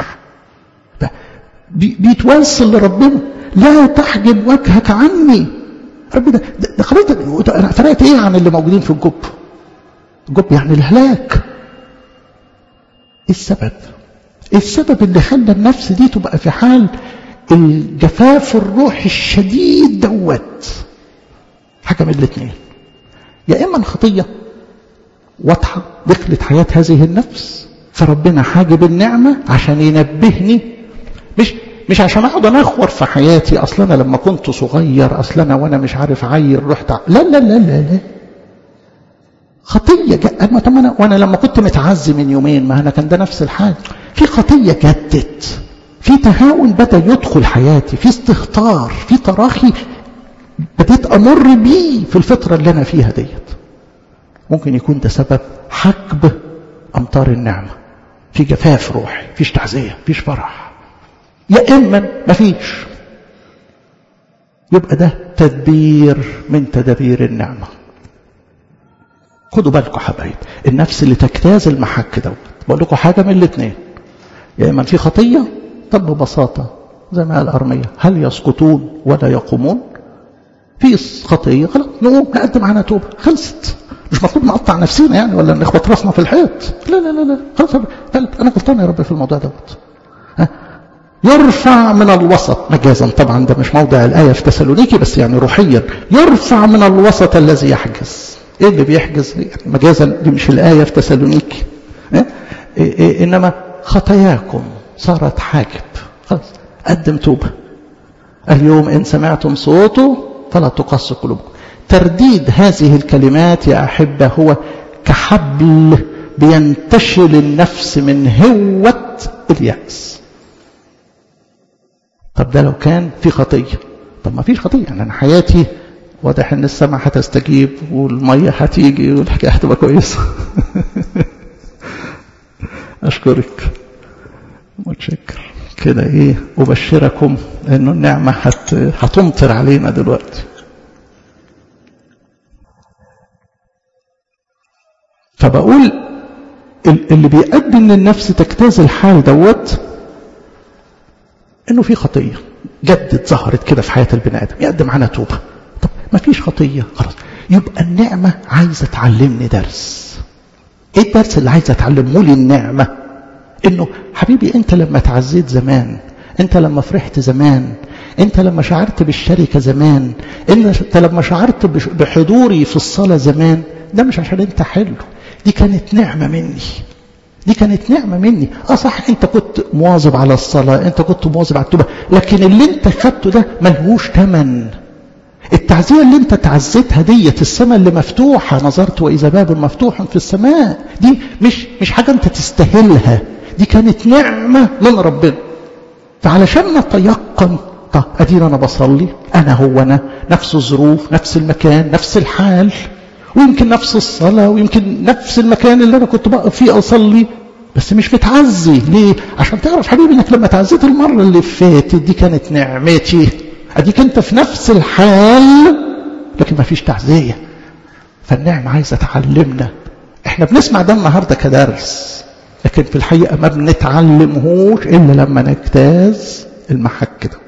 [SPEAKER 1] بيتوسل لربنا لا تحجب وجهك عني رب ده, ده خلاص انا فرقت ايه عن اللي موجودين في الجب الجب يعني الهلاك ايه السبب ايه السبب اللي خلى النفس دي تبقى في حال الجفاف الروحي الشديد دوت حاجه من الاثنين يا اما الخطيه واضحه دخلت حياه هذه النفس فربنا حاجب النعمه عشان ينبهني مش مش عشان اقعد انخور في حياتي اصل انا لما كنت صغير اصل انا وانا مش عارف عيل رحت ع... لا لا لا لا لا خطيه انا طب انا وانا لما كنت متعزي من يومين ما انا كان ده نفس الحاجه في خطيه جدت في تهاون بدا يدخل حياتي في استهتار في تراخي بديت امر بيه في الفتره اللي انا فيها ديت ممكن يكون ده سبب حجب امطار النعمه في جفاف روحي فيش تعزيه فيش فرح يا اما مفيش يبقى ده تدبير من تدابير النعمه خدوا بالكم حبايب النفس اللي تجتاز المحك دوت بقول لكم حاجه من الاثنين يا اما في خطيه طب ببساطه زي ما قال ارميه هل يسقطون ولا يقومون في خطيه خلاص نقوم نقدم عنها توبه خلصت مش مطلوب نقطع نفسينا يعني ولا نخبط راسنا في الحيط لا لا لا لا خلاص انا غلطان يا رب في الموضوع دوت يرفع من الوسط مجازا طبعا ده مش موضع الآية في تسالونيكي بس يعني روحيا يرفع من الوسط الذي يحجز ايه اللي بيحجز يعني مجازا دي مش الآية في تسالونيكي إيه؟ إيه إيه إنما خطاياكم صارت حاجب خلاص قدم توبة اليوم إن سمعتم صوته فلا تقص قلوبكم ترديد هذه الكلمات يا أحبة هو كحبل بينتشل النفس من هوة اليأس طب ده لو كان في خطية طب ما فيش خطية يعني أنا حياتي واضح إن السماء هتستجيب والمية هتيجي والحكاية هتبقى كويسة أشكرك متشكر كده إيه أبشركم إنه النعمة هت... هتمطر علينا دلوقتي فبقول اللي بيؤدي ان النفس تجتاز الحال دوت انه في خطيه جدت ظهرت كده في حياه البني ادم يقدم عنها توبه طب ما فيش خطيه خلاص يبقى النعمه عايزه تعلمني درس ايه الدرس اللي عايزه تعلمه لي النعمه انه حبيبي انت لما تعزيت زمان انت لما فرحت زمان انت لما شعرت بالشركه زمان انت لما شعرت بحضوري في الصلاه زمان ده مش عشان انت حلو دي كانت نعمه مني دي كانت نعمة مني اه صح انت كنت مواظب على الصلاة انت كنت مواظب على التوبة لكن اللي انت خدته ده ملهوش تمن التعزية اللي انت تعزيتها ديت السماء اللي مفتوحة نظرت وإذا باب مفتوح في السماء دي مش مش حاجة انت تستاهلها دي كانت نعمة من ربنا فعلشان نتيقن طب ادينا انا بصلي انا هو انا نفس الظروف نفس المكان نفس الحال ويمكن نفس الصلاة ويمكن نفس المكان اللي انا كنت بقف فيه اصلي بس مش متعزي ليه عشان تعرف حبيبي انك لما تعزيت المرة اللي فاتت دي كانت نعمتي اديك انت في نفس الحال لكن ما فيش تعزية فالنعمة عايزة تعلمنا احنا بنسمع ده النهاردة كدرس لكن في الحقيقة ما بنتعلمهوش إلا لما نجتاز المحك ده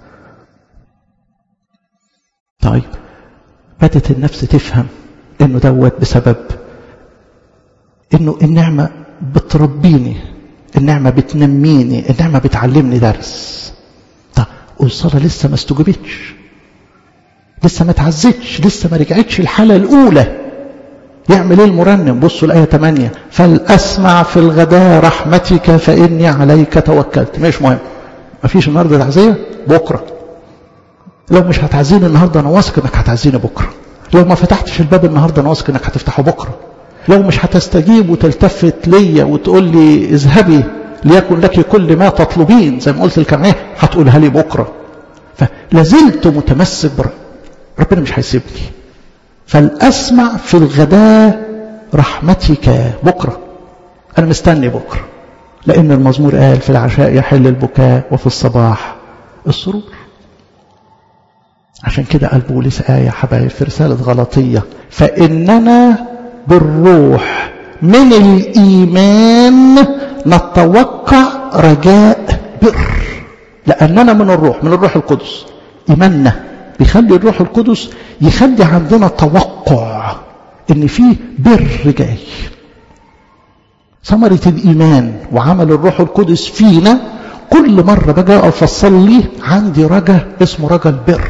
[SPEAKER 1] طيب بدت النفس تفهم انه دوت بسبب انه النعمة بتربيني النعمة بتنميني النعمة بتعلمني درس طب والصلاة لسه ما استجبتش لسه ما تعزتش لسه ما رجعتش الحالة الأولى يعمل ايه المرنم بصوا الآية 8 فلأسمع في الغداء رحمتك فإني عليك توكلت مش مهم ما فيش النهاردة تعزية بكرة لو مش هتعزيني النهاردة أنا واثق إنك هتعزيني بكرة لو ما فتحتش الباب النهاردة أنا واثق إنك هتفتحه بكرة لو مش هتستجيب وتلتفت ليا وتقول لي اذهبي ليكن لك كل ما تطلبين زي ما قلت الكلمة هتقولها لي بكرة فلازلت متمسك بر... ربنا مش هيسيبني فلأسمع في الغداء رحمتك بكرة أنا مستني بكرة لأن المزمور قال في العشاء يحل البكاء وفي الصباح السرور عشان كده قال بولس آية حبايب في رسالة غلطية فإننا بالروح من الإيمان نتوقع رجاء بر لأننا من الروح من الروح القدس إيماننا بيخلي الروح القدس يخلي عندنا توقع ان في بر جاي ثمرة الإيمان وعمل الروح القدس فينا كل مرة باجي أقف أصلي عندي رجا اسمه رجا البر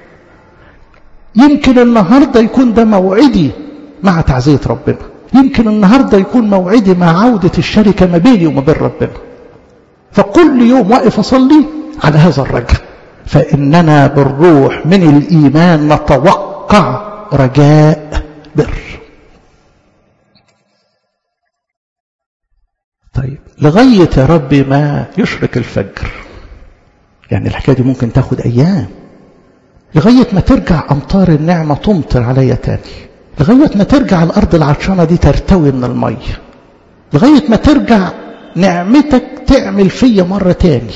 [SPEAKER 1] يمكن النهاردة يكون ده موعدي مع تعزية ربنا يمكن النهاردة يكون موعدي مع عودة الشركة ما بيني وما بين ربنا فكل يوم واقف أصلي على هذا الرجا فإننا بالروح من الإيمان نتوقع رجاء بر طيب لغاية يا ربي ما يشرق الفجر يعني الحكاية دي ممكن تاخد أيام لغاية ما ترجع أمطار النعمة تمطر عليا تاني لغاية ما ترجع الأرض العطشانة دي ترتوي من المية لغاية ما ترجع نعمتك تعمل فيا مرة تاني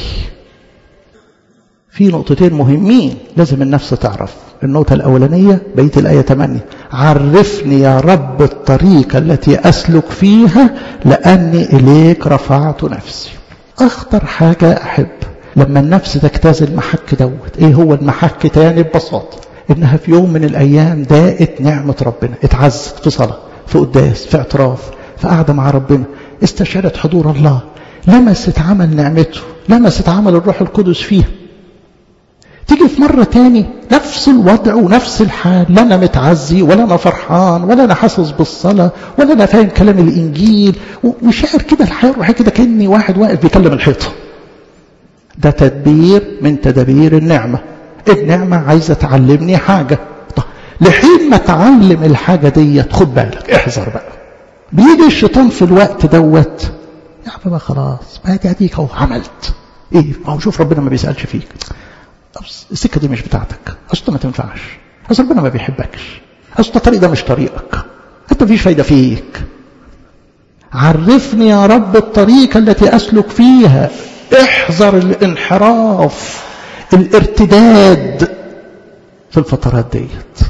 [SPEAKER 1] في نقطتين مهمين لازم النفس تعرف النقطة الأولانية بيت الآية 8 عرفني يا رب الطريقة التي أسلك فيها لأني إليك رفعت نفسي أخطر حاجة أحب لما النفس تجتاز المحك دوت إيه هو المحك تاني ببساطة إنها في يوم من الأيام داقت نعمة ربنا اتعزت في صلاة في قداس في اعتراف في قعدة مع ربنا استشارت حضور الله لمست عمل نعمته لمست عمل الروح القدس فيها تيجي في مرة تاني نفس الوضع ونفس الحال لا أنا متعزي ولا أنا فرحان ولا أنا حاسس بالصلاة ولا أنا فاهم كلام الإنجيل وشاعر كده الحياة الروحية كده كأني واحد واقف بيكلم الحيطة ده تدبير من تدابير النعمة النعمة عايزة تعلمني حاجة طب لحين ما تعلم الحاجة دي خد بالك احذر بقى بيجي الشيطان في الوقت دوت يا عم بقى خلاص ما دي اديك اهو عملت ايه ما هو شوف ربنا ما بيسألش فيك السكة دي مش بتاعتك أصلا ما تنفعش أصل ربنا ما بيحبكش أصل الطريق ده مش طريقك أنت مفيش فايدة فيك عرفني يا رب الطريقة التي أسلك فيها احذر الانحراف الارتداد في الفترات ديت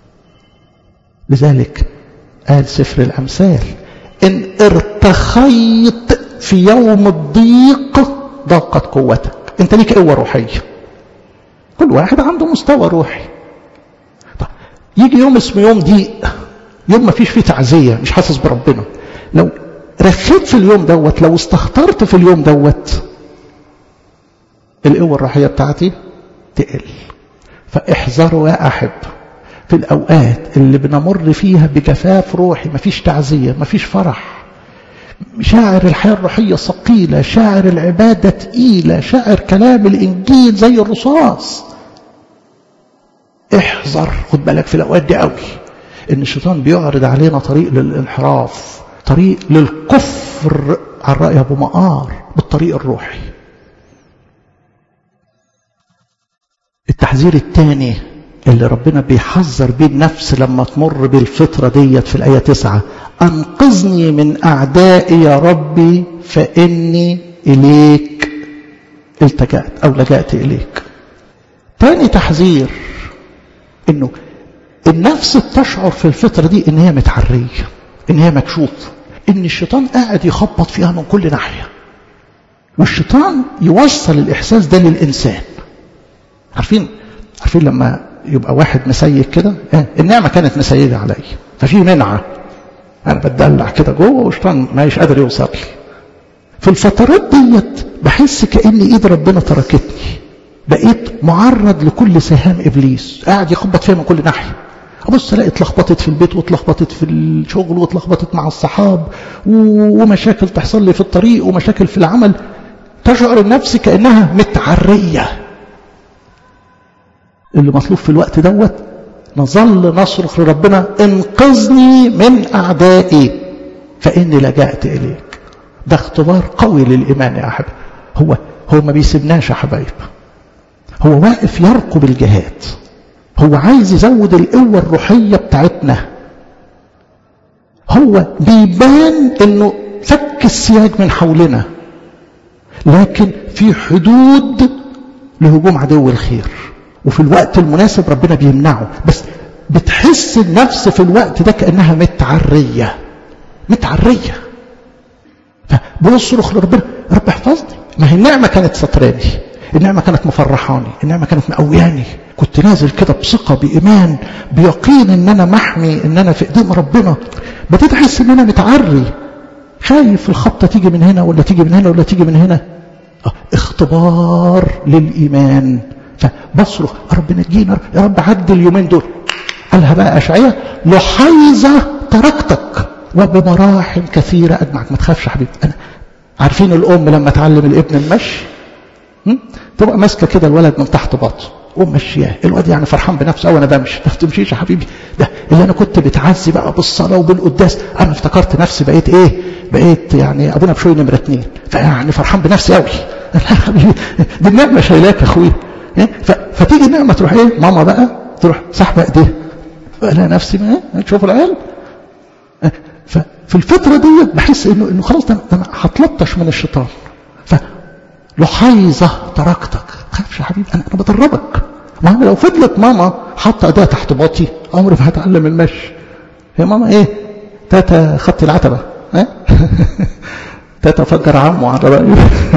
[SPEAKER 1] لذلك قال سفر الأمثال إن ارتخيت في يوم الضيق ضاقت قوتك انت ليك قوة روحية كل واحد عنده مستوى روحي طيب يجي يوم اسمه يوم ضيق يوم ما فيش فيه تعزية مش حاسس بربنا لو رخيت في اليوم دوت لو استهترت في اليوم دوت القوة الروحية بتاعتي تقل فاحذروا يا أحب في الأوقات اللي بنمر فيها بجفاف روحي مفيش تعزية مفيش فرح شاعر الحياة الروحية ثقيلة شاعر العبادة تقيلة شاعر كلام الإنجيل زي الرصاص احذر خد بالك في الأوقات دي قوي إن الشيطان بيعرض علينا طريق للانحراف طريق للكفر على رأي أبو مقار بالطريق الروحي التحذير الثاني اللي ربنا بيحذر بيه النفس لما تمر بالفترة ديت في الآية تسعة أنقذني من أعدائي يا ربي فإني إليك التجأت أو لجأت إليك تاني تحذير إنه النفس بتشعر في الفترة دي إن هي متعرية إن هي مكشوفة إن الشيطان قاعد يخبط فيها من كل ناحية والشيطان يوصل الإحساس ده للإنسان عارفين عارفين لما يبقى واحد مسيج كده اه النعمة كانت مسيجة عليا ففي منعة أنا بتدلع كده جوه والشيطان مش قادر يوصل لي في الفترات ديت بحس كأن إيد ربنا تركتني بقيت معرض لكل سهام إبليس قاعد يخبط فيها من كل ناحية أبص ألاقي اتلخبطت في البيت واتلخبطت في الشغل واتلخبطت مع الصحاب ومشاكل تحصل لي في الطريق ومشاكل في العمل تشعر النفس كأنها متعرية اللي مطلوب في الوقت دوت نظل نصرخ لربنا انقذني من أعدائي فإني لجأت إليك ده اختبار قوي للإيمان يا أحباب هو هو ما بيسيبناش يا حبايب هو واقف يرقب الجهاد هو عايز يزود القوة الروحية بتاعتنا هو بيبان انه فك السياج من حولنا لكن في حدود لهجوم عدو الخير وفي الوقت المناسب ربنا بيمنعه بس بتحس النفس في الوقت ده كأنها متعرية متعرية فبصرخ لربنا رب احفظني ما هي النعمة كانت ستراني النعمة كانت مفرحاني النعمة كانت مقوياني كنت نازل كده بثقة بإيمان بيقين ان انا محمي ان انا في ايدين ربنا بديت احس ان انا متعري خايف الخبطة تيجي من هنا ولا تيجي من هنا ولا تيجي من هنا اه اختبار للإيمان فبصرخ رب نجينا يا رب عد اليومين دول قالها بقى أشعية لحيظة تركتك وبمراحل كثيرة أجمعك ما تخافش يا حبيبي أنا عارفين الأم لما تعلم الابن المشي تبقى ماسكة كده الولد من تحت باطه ومشياه الواد يعني فرحان بنفسه أو أنا بمشي ما تمشيش يا حبيبي ده اللي أنا كنت بتعزي بقى بالصلاة وبالقداس أنا افتكرت نفسي بقيت إيه بقيت يعني أبونا بشوي نمرة اتنين فيعني فرحان بنفسي قوي لا يا حبيبي دي النعمة شايلاك يا أخويا فتيجي النعمة تروح ايه ماما بقى تروح سحبة ايديها انا نفسي ما تشوفوا العيال ففي الفترة دي بحس انه انه خلاص ده انا هتلطش من الشيطان فلحيظة تركتك خافش يا حبيبي انا انا بدربك ما انا لو فضلت ماما حاطه ايديها تحت باطي عمري ما هتعلم المشي يا ماما ايه تاتا خدت العتبة ها تاتا فجر عمه على رأيه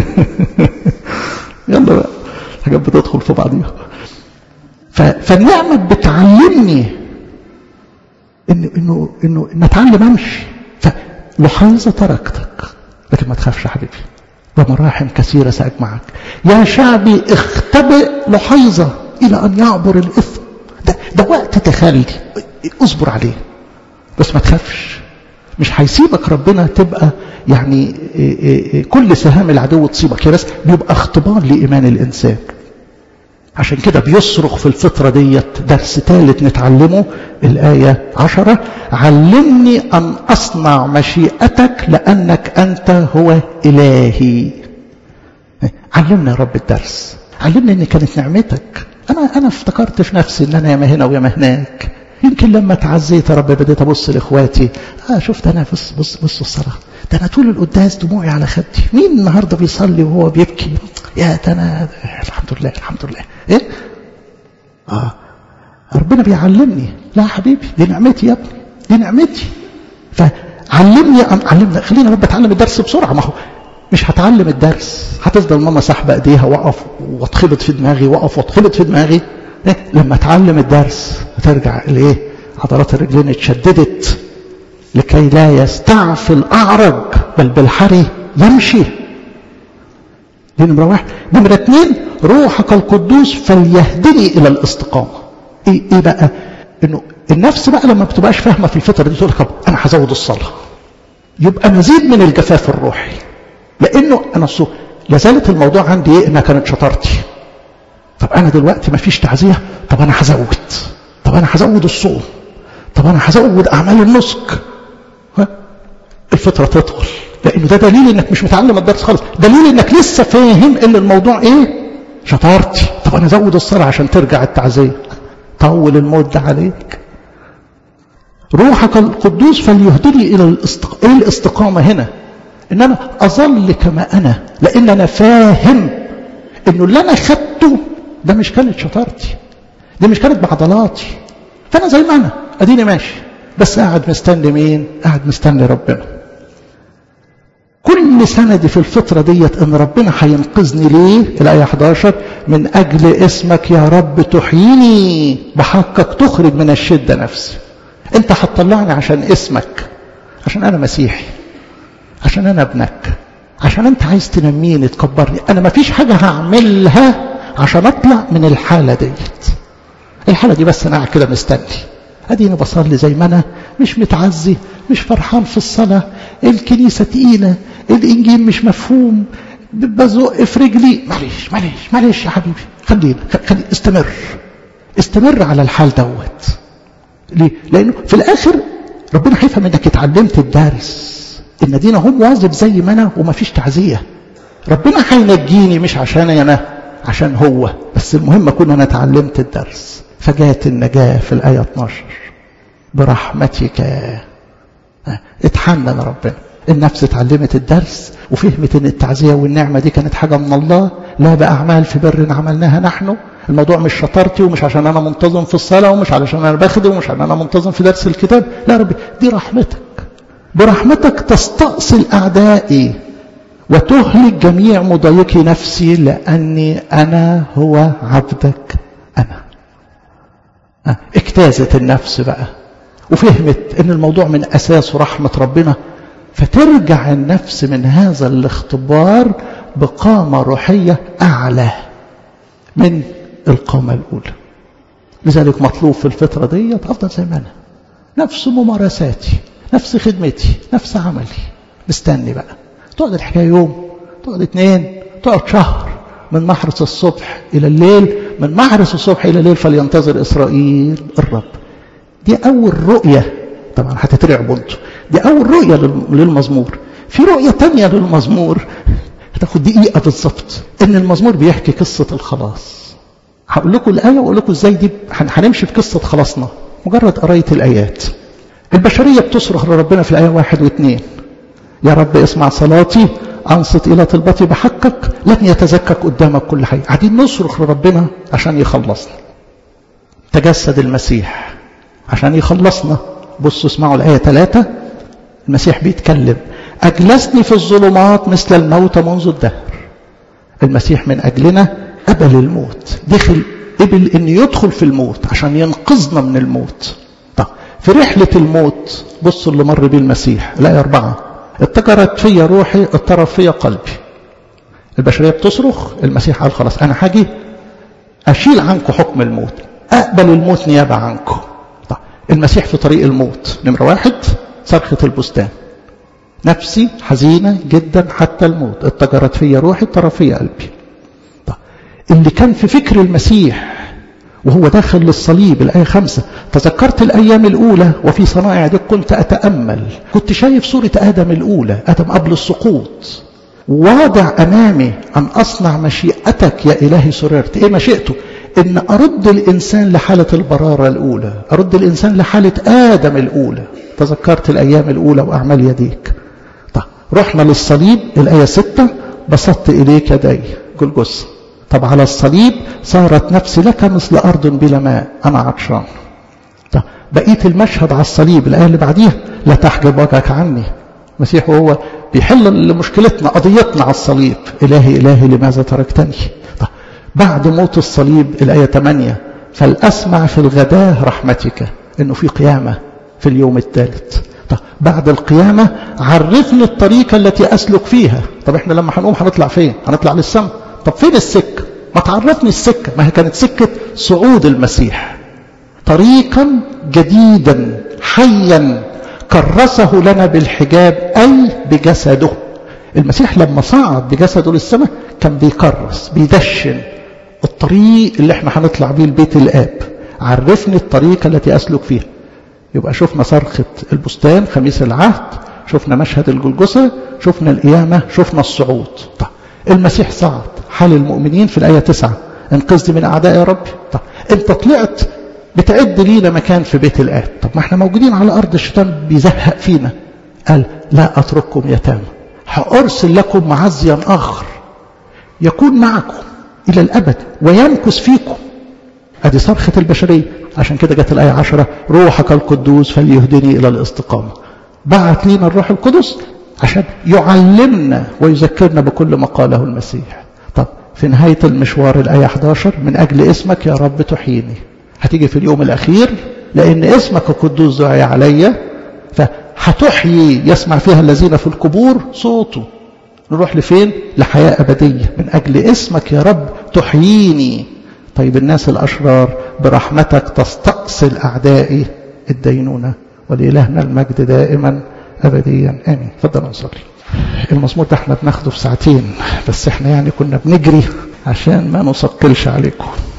[SPEAKER 1] يلا بقى حاجات بتدخل في بعضيها فالنعمة بتعلمني انه انه انه ان اتعلم امشي فلحيظة تركتك لكن ما تخافش يا حبيبي ومراحم كثيرة سأجمعك يا شعبي اختبئ لحيظة إلى أن يعبر الإثم ده, ده وقت تخلي اصبر عليه بس ما تخافش مش هيسيبك ربنا تبقى يعني كل سهام العدو تصيبك بس بيبقى اختبار لإيمان الإنسان عشان كده بيصرخ في الفترة ديت درس ثالث نتعلمه الآية عشرة علمني أن أصنع مشيئتك لأنك أنت هو إلهي علمنا يا رب الدرس علمني أن كانت نعمتك أنا أنا افتكرت في نفسي أن أنا ياما هنا وياما هناك يمكن لما تعزيت يا رب بديت ابص لاخواتي اه شفت انا بص بص بص الصلاه ده انا طول القداس دموعي على خدي مين النهارده بيصلي وهو بيبكي يا ده انا الحمد لله الحمد لله ايه اه ربنا بيعلمني لا حبيبي دي نعمتي يا ابني دي نعمتي فعلمني علمنا خلينا رب اتعلم الدرس بسرعه ما هو مش هتعلم الدرس هتفضل ماما ساحبه ايديها وقف واتخبط في دماغي وقف واتخبط في دماغي إيه؟ لما اتعلم الدرس هترجع الايه عضلات الرجلين اتشددت لكي لا يستعفي الاعرج بل بالحري يمشي دي نمره واحد نمره اثنين روحك القدوس فليهدني الى الاستقامه ايه ايه بقى انه النفس بقى لما بتبقاش فاهمه في الفتره دي تقول لك انا هزود الصلاه يبقى مزيد من الجفاف الروحي لانه انا صو... لازالت الموضوع عندي ايه انها كانت شطارتي طب انا دلوقتي ما فيش تعزيه طب انا هزود طب انا هزود الصوم طب انا هزود اعمال النسك ها؟ الفطره تطول لانه ده دليل انك مش متعلم الدرس خالص دليل انك لسه فاهم ان الموضوع ايه شطارتي طب انا ازود الصلاه عشان ترجع التعزيه طول الموت ده عليك روحك القدوس فليهدني الى الاستق... ايه الاستقامه هنا ان انا اظل كما انا لان انا فاهم انه اللي انا خدته ده مش كانت شطارتي دي مش كانت بعضلاتي فانا زي ما انا اديني ماشي بس قاعد مستني مين قاعد مستني ربنا كل سندي في الفترة ديت ان ربنا هينقذني ليه الآية 11 من أجل اسمك يا رب تحييني بحقك تخرج من الشدة نفسي انت هتطلعني عشان اسمك عشان انا مسيحي عشان انا ابنك عشان انت عايز تنميني تكبرني انا ما فيش حاجة هعملها عشان اطلع من الحالة ديت الحالة دي بس انا قاعد كده مستني اديني بصلي زي ما انا مش متعزي مش فرحان في الصلاة الكنيسة تقيلة الانجيل مش مفهوم بزق في رجلي معلش معلش معلش يا حبيبي خلينا خلي استمر استمر على الحال دوت ليه؟ لانه في الاخر ربنا هيفهم انك اتعلمت الدرس ان دينا هو مواظب زي ما انا وما فيش تعزيه ربنا هينجيني مش عشان انا عشان هو بس المهم اكون انا اتعلمت الدرس فجاءت النجاه في الايه 12 برحمتك اتحنن ربنا النفس اتعلمت الدرس وفهمت ان التعزيه والنعمه دي كانت حاجه من الله لا باعمال في بر عملناها نحن الموضوع مش شطارتي ومش عشان انا منتظم في الصلاه ومش علشان انا بخدم ومش عشان انا منتظم في درس الكتاب لا ربي دي رحمتك برحمتك تستأصل اعدائي وتهلك جميع مضايقي نفسي لاني انا هو عبدك انا اجتازت النفس بقى وفهمت ان الموضوع من اساسه رحمه ربنا فترجع النفس من هذا الاختبار بقامه روحيه اعلى من القامه الاولى لذلك مطلوب في الفتره ديت افضل زي ما انا نفس ممارساتي نفس خدمتي نفس عملي مستني بقى تقعد الحكايه يوم تقعد اتنين تقعد شهر من محرس الصبح الى الليل من محرس الصبح الى الليل فلينتظر اسرائيل الرب دي اول رؤيه طبعا هتترعبوا انتوا دي اول رؤيه للمزمور في رؤيه تانية للمزمور هتاخد دقيقه بالظبط ان المزمور بيحكي قصه الخلاص هقول لكم الايه واقول لكم ازاي دي هنمشي في قصه خلاصنا مجرد قرايه الايات البشريه بتصرخ لربنا في الايه واحد واثنين يا رب اسمع صلاتي انصت الى طلبتي بحقك لن يتزكك قدامك كل حي قاعدين نصرخ لربنا عشان يخلصنا تجسد المسيح عشان يخلصنا بصوا اسمعوا الآية ثلاثة المسيح بيتكلم أجلسني في الظلمات مثل الموت منذ الدهر المسيح من أجلنا قبل الموت دخل قبل أن يدخل في الموت عشان ينقذنا من الموت طب في رحلة الموت بصوا اللي مر بيه المسيح الآية أربعة اتجرت فيا روحي اضطرب فيا قلبي البشرية بتصرخ المسيح قال خلاص أنا هاجي أشيل عنكم حكم الموت أقبل الموت نيابة عنكم طيب المسيح في طريق الموت نمرة واحد صرخة البستان نفسي حزينة جدا حتى الموت اتجرت فيا روحي اضطرب فيا قلبي طيب اللي كان في فكر المسيح وهو داخل للصليب الآية خمسة تذكرت الأيام الأولى وفي صنائع دي كنت أتأمل كنت شايف صورة آدم الأولى آدم قبل السقوط واضع أمامي أن أصنع مشيئتك يا إلهي سررت إيه مشيئته إن أرد الإنسان لحالة البرارة الأولى أرد الإنسان لحالة آدم الأولى تذكرت الأيام الأولى وأعمال يديك طيب رحنا للصليب الآية ستة بسطت إليك يدي جلجثة طب على الصليب صارت نفسي لك مثل أرض بلا ماء أنا عطشان طب بقيت المشهد على الصليب الآية اللي بعديها لا تحجب وجهك عني المسيح وهو بيحل مشكلتنا قضيتنا على الصليب إلهي إلهي لماذا تركتني طب بعد موت الصليب الآية 8 فلأسمع في الغداء رحمتك إنه في قيامة في اليوم الثالث طب بعد القيامة عرفني الطريقة التي أسلك فيها طب إحنا لما هنقوم هنطلع فين هنطلع للسماء طب فين السكة ما تعرفني السكة ما هي كانت سكة صعود المسيح طريقا جديدا حيا كرسه لنا بالحجاب أي بجسده المسيح لما صعد بجسده للسماء كان بيكرس بيدشن الطريق اللي احنا هنطلع بيه لبيت الآب عرفني الطريقة التي أسلك فيها يبقى شفنا صرخة البستان خميس العهد شفنا مشهد الجلجسة شفنا القيامة شفنا الصعود طب المسيح صعد حال المؤمنين في الآية 9 انقذني من أعداء يا رب طب انت طلعت بتعد لينا مكان في بيت الآب طب ما احنا موجودين على أرض الشيطان بيزهق فينا قال لا أترككم يتامى هأرسل لكم معزيا آخر يكون معكم إلى الأبد ويمكث فيكم أدي صرخة البشرية عشان كده جت الآية عشرة روحك القدوس فليهدني إلى الاستقامة بعت لينا الروح القدس عشان يعلمنا ويذكرنا بكل ما قاله المسيح طب في نهاية المشوار الآية 11 من أجل اسمك يا رب تحييني هتيجي في اليوم الأخير لأن اسمك القدوس دعي عليا فهتحيي يسمع فيها الذين في القبور صوته نروح لفين لحياة أبدية من أجل اسمك يا رب تحييني طيب الناس الأشرار برحمتك تستأصل أعدائي الدينونة ولإلهنا المجد دائما أبديا آمين فضل نصلي المزمور ده احنا بناخده في ساعتين بس احنا يعني كنا بنجري عشان ما نثقلش عليكم